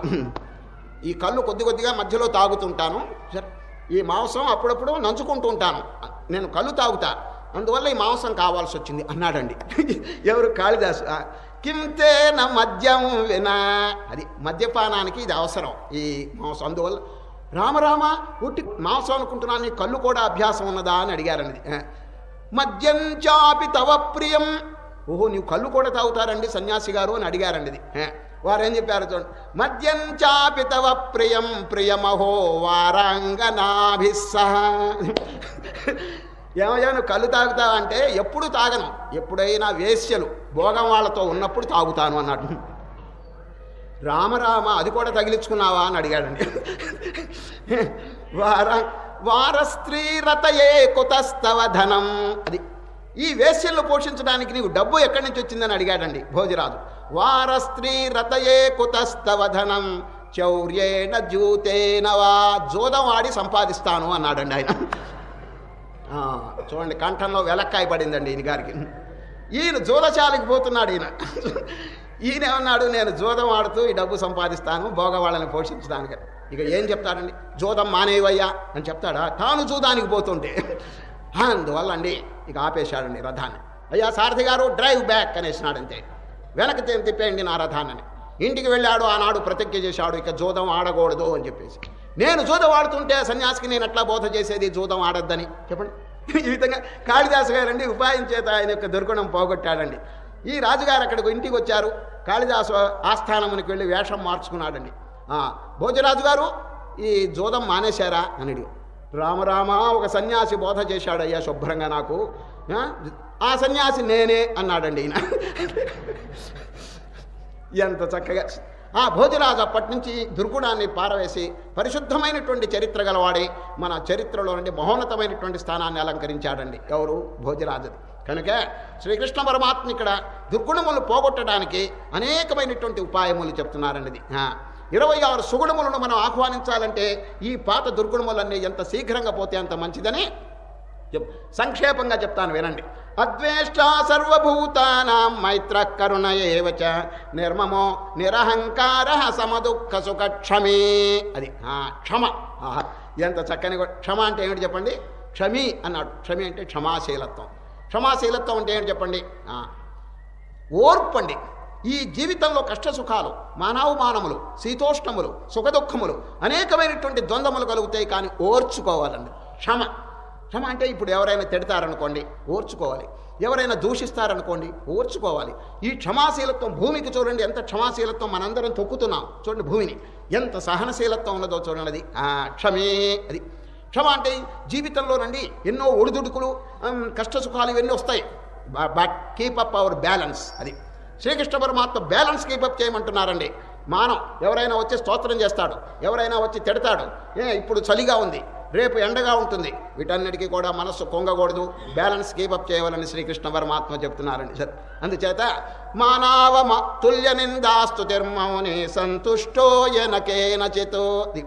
ఈ కళ్ళు కొద్ది కొద్దిగా మధ్యలో తాగుతుంటాను సరే ఈ మాంసం అప్పుడప్పుడు నంచుకుంటూ ఉంటాను నేను కళ్ళు తాగుతా అందువల్ల ఈ మాంసం కావాల్సి వచ్చింది అన్నాడండి ఎవరు కాళిదాసు ఆ, కింతేన మద్యం వినా అది మద్యపానానికి ఇది అవసరం ఈ మాంసం అందువల్ల రామరామ ఉట్టి మాంసం అనుకుంటున్నాను నీ కళ్ళు కూడా అభ్యాసం ఉన్నదా అని అడిగారండి ఆ, మద్యం చాపి తవ ప్రియం ఓహో నీవు కళ్ళు కూడా తాగుతారండి సన్యాసి గారు అని అడిగారండి ఇది ఏ, వారు ఏం చెప్పారు చూడండి మద్యం చాపి తవ ప్రియం ప్రియమహో వారాంగనాభిస్సహ ఏమయ్యా నువ్వు కళ్ళు తాగుతావా అంటే ఎప్పుడు తాగను ఎప్పుడైనా వేశ్యలు భోగం వాళ్ళతో ఉన్నప్పుడు తాగుతాను అన్నాడు రామరామ అది కూడా తగిలించుకున్నావా అని అడిగాడండి వార వార స్త్రీ రతయే కుతస్తవ ధనం అది ఈ వేశ్యలను పోషించడానికి నీకు డబ్బు ఎక్కడి నుంచి వచ్చిందని అడిగాడండి భోజరాజు వార స్త్రీ రతయే కుతస్తవ ధనం చౌర్యేణ జూతేన వా జోదం ఆడి సంపాదిస్తాను అన్నాడండి ఆయన ఆ, చూడండి కంఠంలో వెలక్కాయ పడిందండి ఈయన గారికి ఈయన జూదశాలకు పోతున్నాడు ఈయన ఈయన ఏమన్నాడు నేను జూదం ఆడుతూ ఈ డబ్బు సంపాదిస్తాను భోగ వాళ్ళని పోషించడానికి ఇక ఏం చెప్తాడండి జూదం మానేవయ్యా అని చెప్తాడా తాను జూదానికి పోతుంటే అందువల్ల అండి ఇక ఆపేశాడండి రథాన్ని అయ్యా సారథి గారు డ్రైవ్ బ్యాక్ అనేసినాడు అంతే వెనక్కి తి- తిప్పేయండి నా రథాన్ని ఇంటికి వెళ్ళాడు ఆనాడు ప్రతిజ్ఞ చేశాడు ఇక జూదం ఆడకూడదు అని చెప్పేసి నేను జూదం ఆడుతుంటే సన్యాసికి నేను ఎట్లా బోధ చేసేది జూదం ఆడొద్దని చెప్పండి ఈ విధంగా కాళిదాసు గారండి ఉపాయం చేత ఆయన యొక్క దుర్గుణం పోగొట్టాడండి ఈ రాజుగారు అక్కడికి ఇంటికి వచ్చారు కాళిదాసు ఆస్థానమునికి వెళ్ళి వేషం మార్చుకున్నాడండి ఆ, భోజరాజు గారు ఈ జూదం మానేశారా అని అడిగాడు. రామరామ ఒక సన్యాసి బోధ చేశాడు అయ్యా శుభ్రంగా నాకు ఆ, ఆ సన్యాసి నేనే అన్నాడండి ఈయన ఎంత చక్కగా ఆ భోజరాజు అప్పటి నుంచి దుర్గుణాన్ని పారవేసి పరిశుద్ధమైనటువంటి చరిత్ర గలవాడి మన చరిత్రలో నుండి మహోన్నతమైనటువంటి స్థానాన్ని అలంకరించాడండి ఎవరు భోజరాజుది కనుక శ్రీకృష్ణ పరమాత్మ ఇక్కడ దుర్గుణములు పోగొట్టడానికి అనేకమైనటువంటి ఉపాయములు చెప్తున్నారండి ఇది. ఆ, ఇరవై ఆరు సుగుణములను మనం ఆహ్వానించాలంటే ఈ పాత దుర్గుణములన్నీ ఎంత శీఘ్రంగా పోతే అంత మంచిదని చెప్ సంక్షేపంగా చెప్తాను వినండి అద్వేష్ట సర్వభూతానాం మైత్ర కరుణ ఏవచ నిర్మమో నిరహంకార సమదుఃఖ సుఖ క్షమే అది ఆ, క్షమ ఆహా, ఎంత చక్కని గొ- క్షమ అంటే ఏమిటి చెప్పండి క్షమి అన్నాడు క్షమి అంటే క్షమాశీలత్వం క్షమాశీలత్వం అంటే ఏంటి చెప్పండి ఆ, ఓర్పు అండి ఈ జీవితంలో కష్ట సుఖాలు మానవమానములు శీతోష్ణములు సుఖదుఖములు అనేకమైనటువంటి ద్వంద్వములు కలుగుతాయి కానీ ఓర్చుకోవాలండి క్షమ క్షమ అంటే ఇప్పుడు ఎవరైనా తిడతారనుకోండి ఓర్చుకోవాలి ఎవరైనా దూషిస్తారనుకోండి ఓర్చుకోవాలి ఈ క్షమాశీలత్వం భూమికి చూడండి ఎంత క్షమాశీలత్వం మనందరం తొక్కుతున్నాం చూడండి భూమిని ఎంత సహనశీలత్వం ఉన్నదో చూడండి అది ఆ, క్షమే అది క్షమ అంటే జీవితంలోనండి ఎన్నో ఒడిదుడుకులు ఉమ్, కష్ట సుఖాలు ఇవన్నీ వస్తాయి but keep up our balance అది శ్రీకృష్ణ పరమాత్మ బ్యాలెన్స్ కీపప్ చేయమంటున్నారండి మానం ఎవరైనా వచ్చి స్తోత్రం చేస్తాడు ఎవరైనా వచ్చి తిడతాడు ఏ ఇప్పుడు చలిగా ఉంది రేపు ఎండగా ఉంటుంది వీటన్నిటికీ కూడా మనస్సు కొంగకూడదు బ్యాలెన్స్ కీపప్ చేయవాలని శ్రీకృష్ణ పరమాత్మ చెప్తున్నారండి సరే అందుచేత మానవ మ- తుల్య నిందాస్తు తిర్మౌని సంతుష్టో ఎనకేనచితో ది-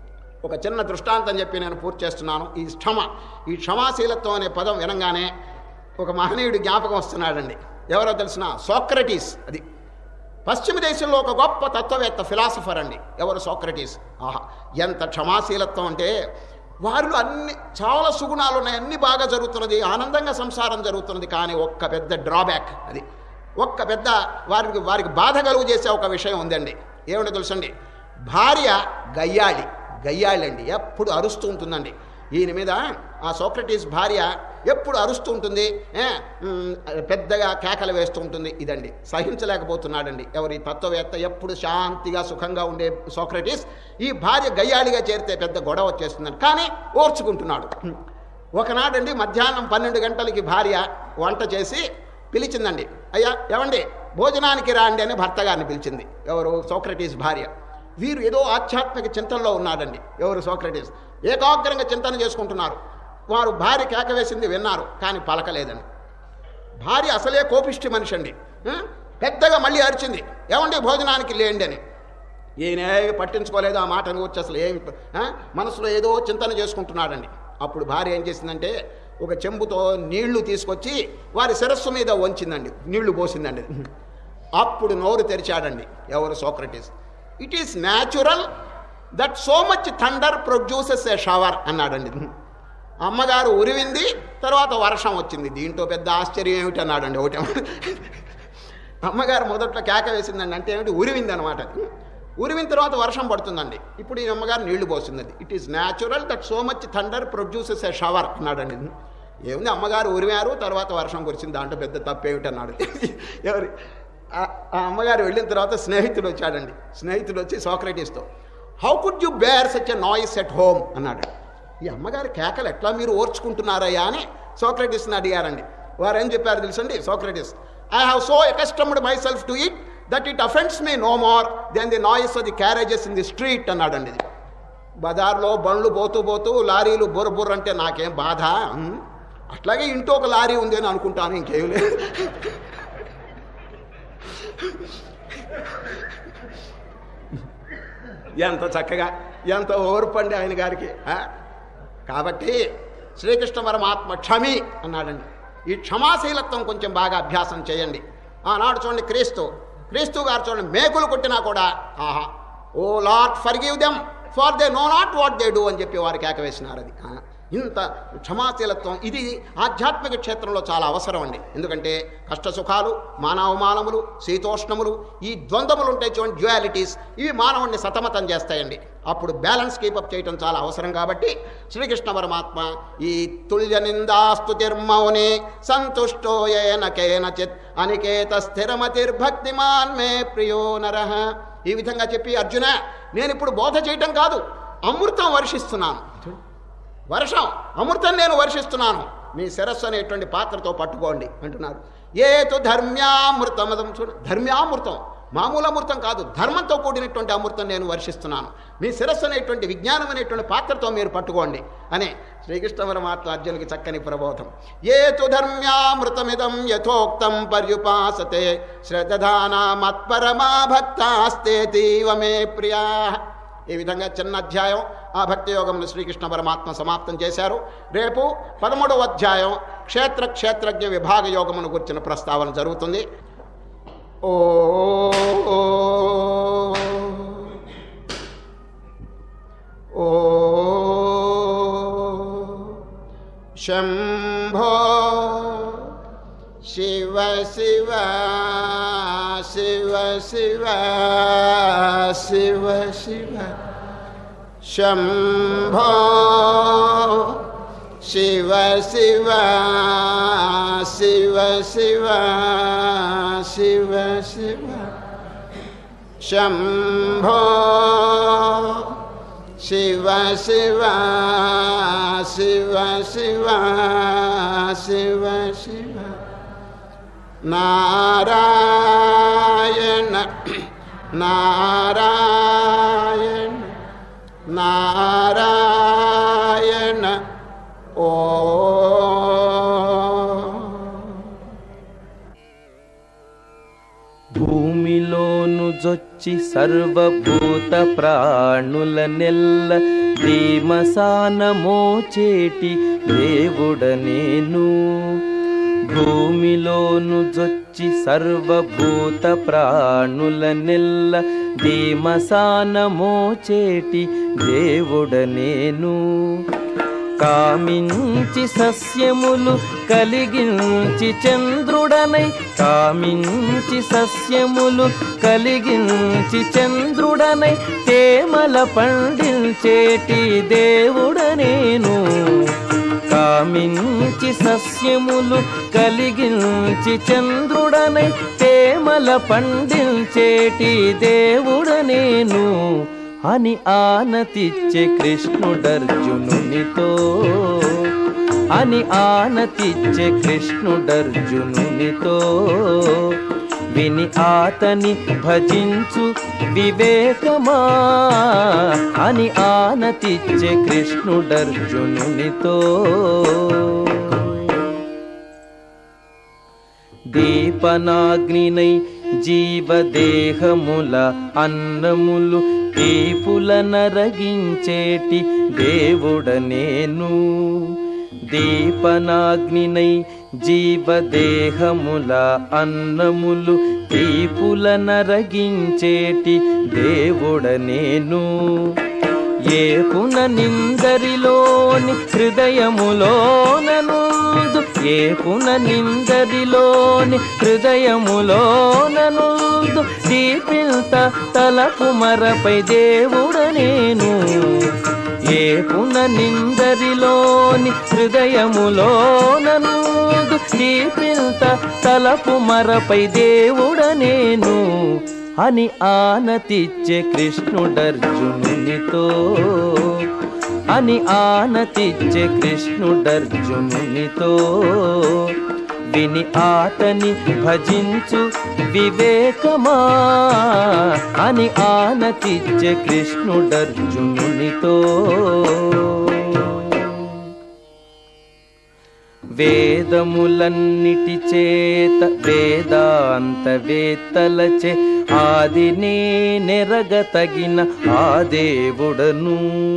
ఒక చిన్న దృష్టాంతం చెప్పి నేను పూర్తి చేస్తున్నాను ఈ క్షమ ఈ క్షమాశీలత్వం అనే పదం వినంగానే ఒక మహనీయుడు జ్ఞాపకం వస్తున్నాడండి ఎవరో తెలిసిన సోక్రటీస్ అది పశ్చిమ దేశంలో ఒక గొప్ప తత్వవేత్త ఫిలాసఫర్ అండి ఎవరు సోక్రటీస్ ఆహా ఎంత క్షమాశీలత్వం అంటే వారిలో అన్ని చాలా సుగుణాలు ఉన్నాయి అన్ని బాగా జరుగుతున్నది ఆనందంగా సంసారం జరుగుతున్నది కానీ ఒక్క పెద్ద డ్రాబ్యాక్ అది ఒక్క పెద్ద వారికి వారికి బాధ కలుగు చేసే ఒక విషయం ఉందండి ఏమిటో తెలుసండి భార్య గయ్యాళి గయ్యాళి అండి ఎప్పుడు అరుస్తూ ఉంటుందండి ఈయన మీద ఆ సోక్రటీస్ భార్య ఎప్పుడు అరుస్తూ ఉంటుంది ఏ, మ్, పెద్దగా కేకలు వేస్తూ ఉంటుంది ఇదండి సహించలేకపోతున్నాడండి ఎవరి తత్వవేత్త ఎప్పుడు శాంతిగా సుఖంగా ఉండే సోక్రటీస్ ఈ భార్య గయ్యాళిగా చేరితే పెద్ద గొడవ వచ్చేస్తుందని కానీ ఓర్చుకుంటున్నాడు ఒకనాడండి మధ్యాహ్నం పన్నెండు గంటలకి భార్య వంట చేసి పిలిచిందండి అయ్యా ఏమండి భోజనానికి రాండి అని భర్త గారిని పిలిచింది ఎవరు సోక్రటీస్ భార్య వీరు ఏదో ఆధ్యాత్మిక చింతనలో ఉన్నాడండి ఎవరు సోక్రటీస్ ఏకాగ్రంగా చింతన చేసుకుంటున్నారు వారు భార్య కేక వేసింది విన్నారు కానీ పలకలేదండి భార్య అసలే కోపిష్టి మనిషి అండి ఆ? పెద్దగా మళ్ళీ అరిచింది ఏమండి భోజనానికి లేండి అని ఈయన ఏమీ పట్టించుకోలేదు ఆ మాటను గురించి అసలు ఏమి ఆ? మనసులో ఏదో చింతన చేసుకుంటున్నాడండి అప్పుడు భార్య ఏం చేసిందంటే ఒక చెంబుతో నీళ్లు తీసుకొచ్చి వారి శిరస్సు మీద వంచిందండి నీళ్లు పోసిందండి అప్పుడు నోరు తెరిచాడండి ఎవరు Socrates it is natural that so much thunder produces a shower అన్నాడండి అమ్మగారు ఉరివింది తర్వాత వర్షం వచ్చింది దీంట్లో పెద్ద ఆశ్చర్యం ఏమిటి అన్నాడండి ఒకటే అమ్మగారు మొదట్లో కేక వేసిందండి అంటే ఏమిటి ఉరివింది అనమాట ఉరివిన తర్వాత వర్షం పడుతుందండి ఇప్పుడు ఈ అమ్మగారు నీళ్లు పోసిందండి it is natural that so much thunder produces a shower అన్నాడండి ఏముంది అమ్మగారు ఉరిమారు తర్వాత వర్షం కురిసింది దాంట్లో పెద్ద తప్పేమిటి అన్నాడు ఎవరి ఆ- ఆ అమ్మగారు వెళ్ళిన తర్వాత స్నేహితుడు వచ్చాడండి స్నేహితుడు వచ్చి సోక్రటీస్తో how could you bear such a noise at home అన్నాడు ఈ అమ్మగారి కేకలు ఎట్లా మీరు ఓర్చుకుంటున్నారయ్యా అని సోక్రటీస్ని అడిగారండి వారు ఏం చెప్పారు తెలుసండి Socrates I have so accustomed myself to it that it offends me no more than the noise of the carriages in the street అన్నాడండి ఇది బజార్లో బండ్లు పోతూ పోతూ లారీలు బుర్ర బుర్ర అంటే నాకేం బాధ ఉమ్. అట్లాగే ఇంట్లో ఒక లారీ ఉంది అని అనుకుంటాను ఇంకేం లేదు ఎంత చక్కగా ఎంత ఓర్పండి ఆయన గారికి ఆ? కాబట్టి శ్రీకృష్ణ పరమాత్మ క్షమి అన్నాడండి ఈ క్షమాశీలత్వం కొంచెం బాగా అభ్యాసం చేయండి ఆనాడు చూడండి క్రీస్తు క్రీస్తు గారు చూడండి మేకులు కొట్టినా కూడా ఆహా O Lord forgive them for they know not what they do అని చెప్పి వారికి ఏకవేసినారు అది ఆ. ఇంత క్షమాశీలత్వం ఇది ఆధ్యాత్మిక క్షేత్రంలో చాలా అవసరం అండి ఎందుకంటే కష్ట సుఖాలు మానవమానములు శీతోష్ణములు ఈ ద్వంద్వములు ఉంటాయి చూడండి డ్యుయాలిటీస్ ఇవి మానవుణ్ణి సతమతం చేస్తాయండి అప్పుడు బ్యాలెన్స్ కీపప్ చేయటం చాలా అవసరం కాబట్టి శ్రీకృష్ణ పరమాత్మ ఈ తుల్య నిందాస్తుతిర్మౌని సంతుష్టో ఏన కేనచిత్ అనికేత స్థిరమతిర్భక్తిమాన్ మే ప్రియో నరః ఈ విధంగా చెప్పి అర్జున నేను ఇప్పుడు బోధ చేయటం కాదు అమృతం వర్షిస్తున్నాను వర్షం అమృతం నేను వర్షిస్తున్నాను మీ శిరస్సు అనేటువంటి పాత్రతో పట్టుకోండి అంటున్నారు ఏతు ధర్మ్యామృతమదం చూడ ధర్మ్యామృతం మామూలు అమృతం కాదు ధర్మంతో కూడినటువంటి అమృతం నేను వర్షిస్తున్నాను మీ శిరస్సు అనేటువంటి విజ్ఞానం అనేటువంటి పాత్రతో మీరు పట్టుకోండి అనే శ్రీకృష్ణ పరమాత్మ అర్జునికి చక్కని ప్రబోధం ఏతు ధర్మ్యామృతమిదం యథోక్తం పర్యుపాసతే శ్రద్ధానా మత్పరమా భక్తాస్తే తీవ మే ప్రియా ఈ విధంగా చిన్న అధ్యాయం ఆ భక్తి యోగంను శ్రీకృష్ణ పరమాత్మ సమాప్తం చేశారు రేపు పదమూడవ అధ్యాయం క్షేత్ర క్షేత్రజ్ఞ విభాగ యోగమును గుర్చిన ప్రస్తావన జరుగుతుంది ఓ ఓ శంభో శివ శివ శివ శివ శివ శివ శంభో శివ శివ శివ శివ శివ శివ శంభో శివ శివ శివ శివ శివ శివ నారాయణ నారాయణ నారాయణ ఓ భూమిలోను జొచ్చి సర్వభూత ప్రాణుల నెల్ల ధీమసాన మోచేటి దేవుడ నేను భూమిలోను జొచ్చి సర్వభూత ప్రాణుల నెల్ల ధీమసాన మోచేటి దేవుడ నేను కామించి సస్యములు కలిగించి చంద్రుడనై కామించి సస్యములు కలిగించి చంద్రుడనై తేమల పండించేటి దేవుడ నేను కామించి సస్యములు కలిగించి చంద్రుడనై తేమల పండించేటి దేవుడ నేను అని ఆనతిచ్చే కృష్ణుడర్జునునితో అని ఆనతిచ్చే కృష్ణుడర్జునునితో విని ఆతని భజించు వివేకమా అని ఆనతిచ్చే కృష్ణుడర్జునునితో దీపనాగ్నినై జీవదేహముల అన్నములు తీపుల నరగించేటి దేవుడ నేను దీపనాగ్నినై జీవదేహముల అన్నములు తీపుల నరగించేటి దేవుడ నేను ఏ పున నిందరిలోని హృదయములోననుందు ఏ పున నిందరిలోని హృదయములోననుందు దీపిల్త తలపు మరపై దేవుడ నేను ఏ పున నిందరిలోని హృదయములోననుందు దీపిల్త తలపు మరపై దేవుడ నేను అని ఆనతిచ్చే కృష్ణుడర్జునునితో అని ఆనతిచ్చే కృష్ణుడర్జునునితో విని ఆతని భజించు వివేకమా అని ఆనతిచ్చే కృష్ణుడర్జునునితో వేదములన్నిటి చేత వేదాంత వేత్తలచే ఆదినే నెరగతగిన ఆ దేవుడను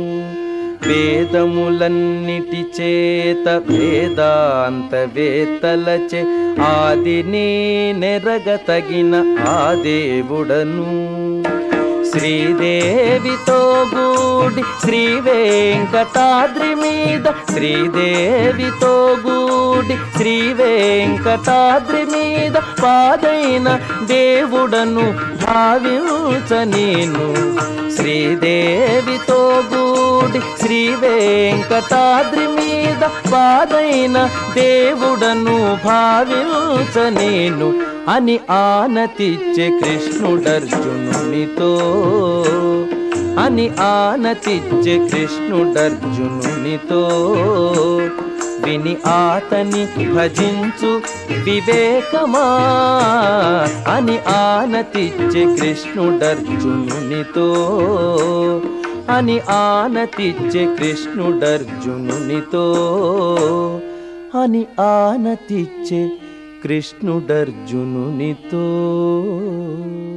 వేదములన్నిటి చేత వేదాంత వేత్తలచే ఆదినే నెరగతగిన ఆ దేవుడను శ్రీదేవితో గూడి శ్రీ వెంకటాద్రి మీద శ్రీదేవితో గూడి శ్రీ వెంకటాద్రి మీద పాదైన దేవుడను భావించ నేను శ్రీదేవితో గూడి శ్రీ వెంకటాద్రి మీద పాదైన దేవుడను భావించ నేను అని ఆనతిచ్చే కృష్ణుడర్జునునితో అని ఆనతిచ్చే కృష్ణుడర్జునునితో విని ఆతని భజించు వివేకమా అని ఆనతిచ్చే కృష్ణుడర్జునునితో అని ఆనతిచ్చే కృష్ణుడర్జునునితో అని ఆనతిచ్చే కృష్ణుడర్జునునితో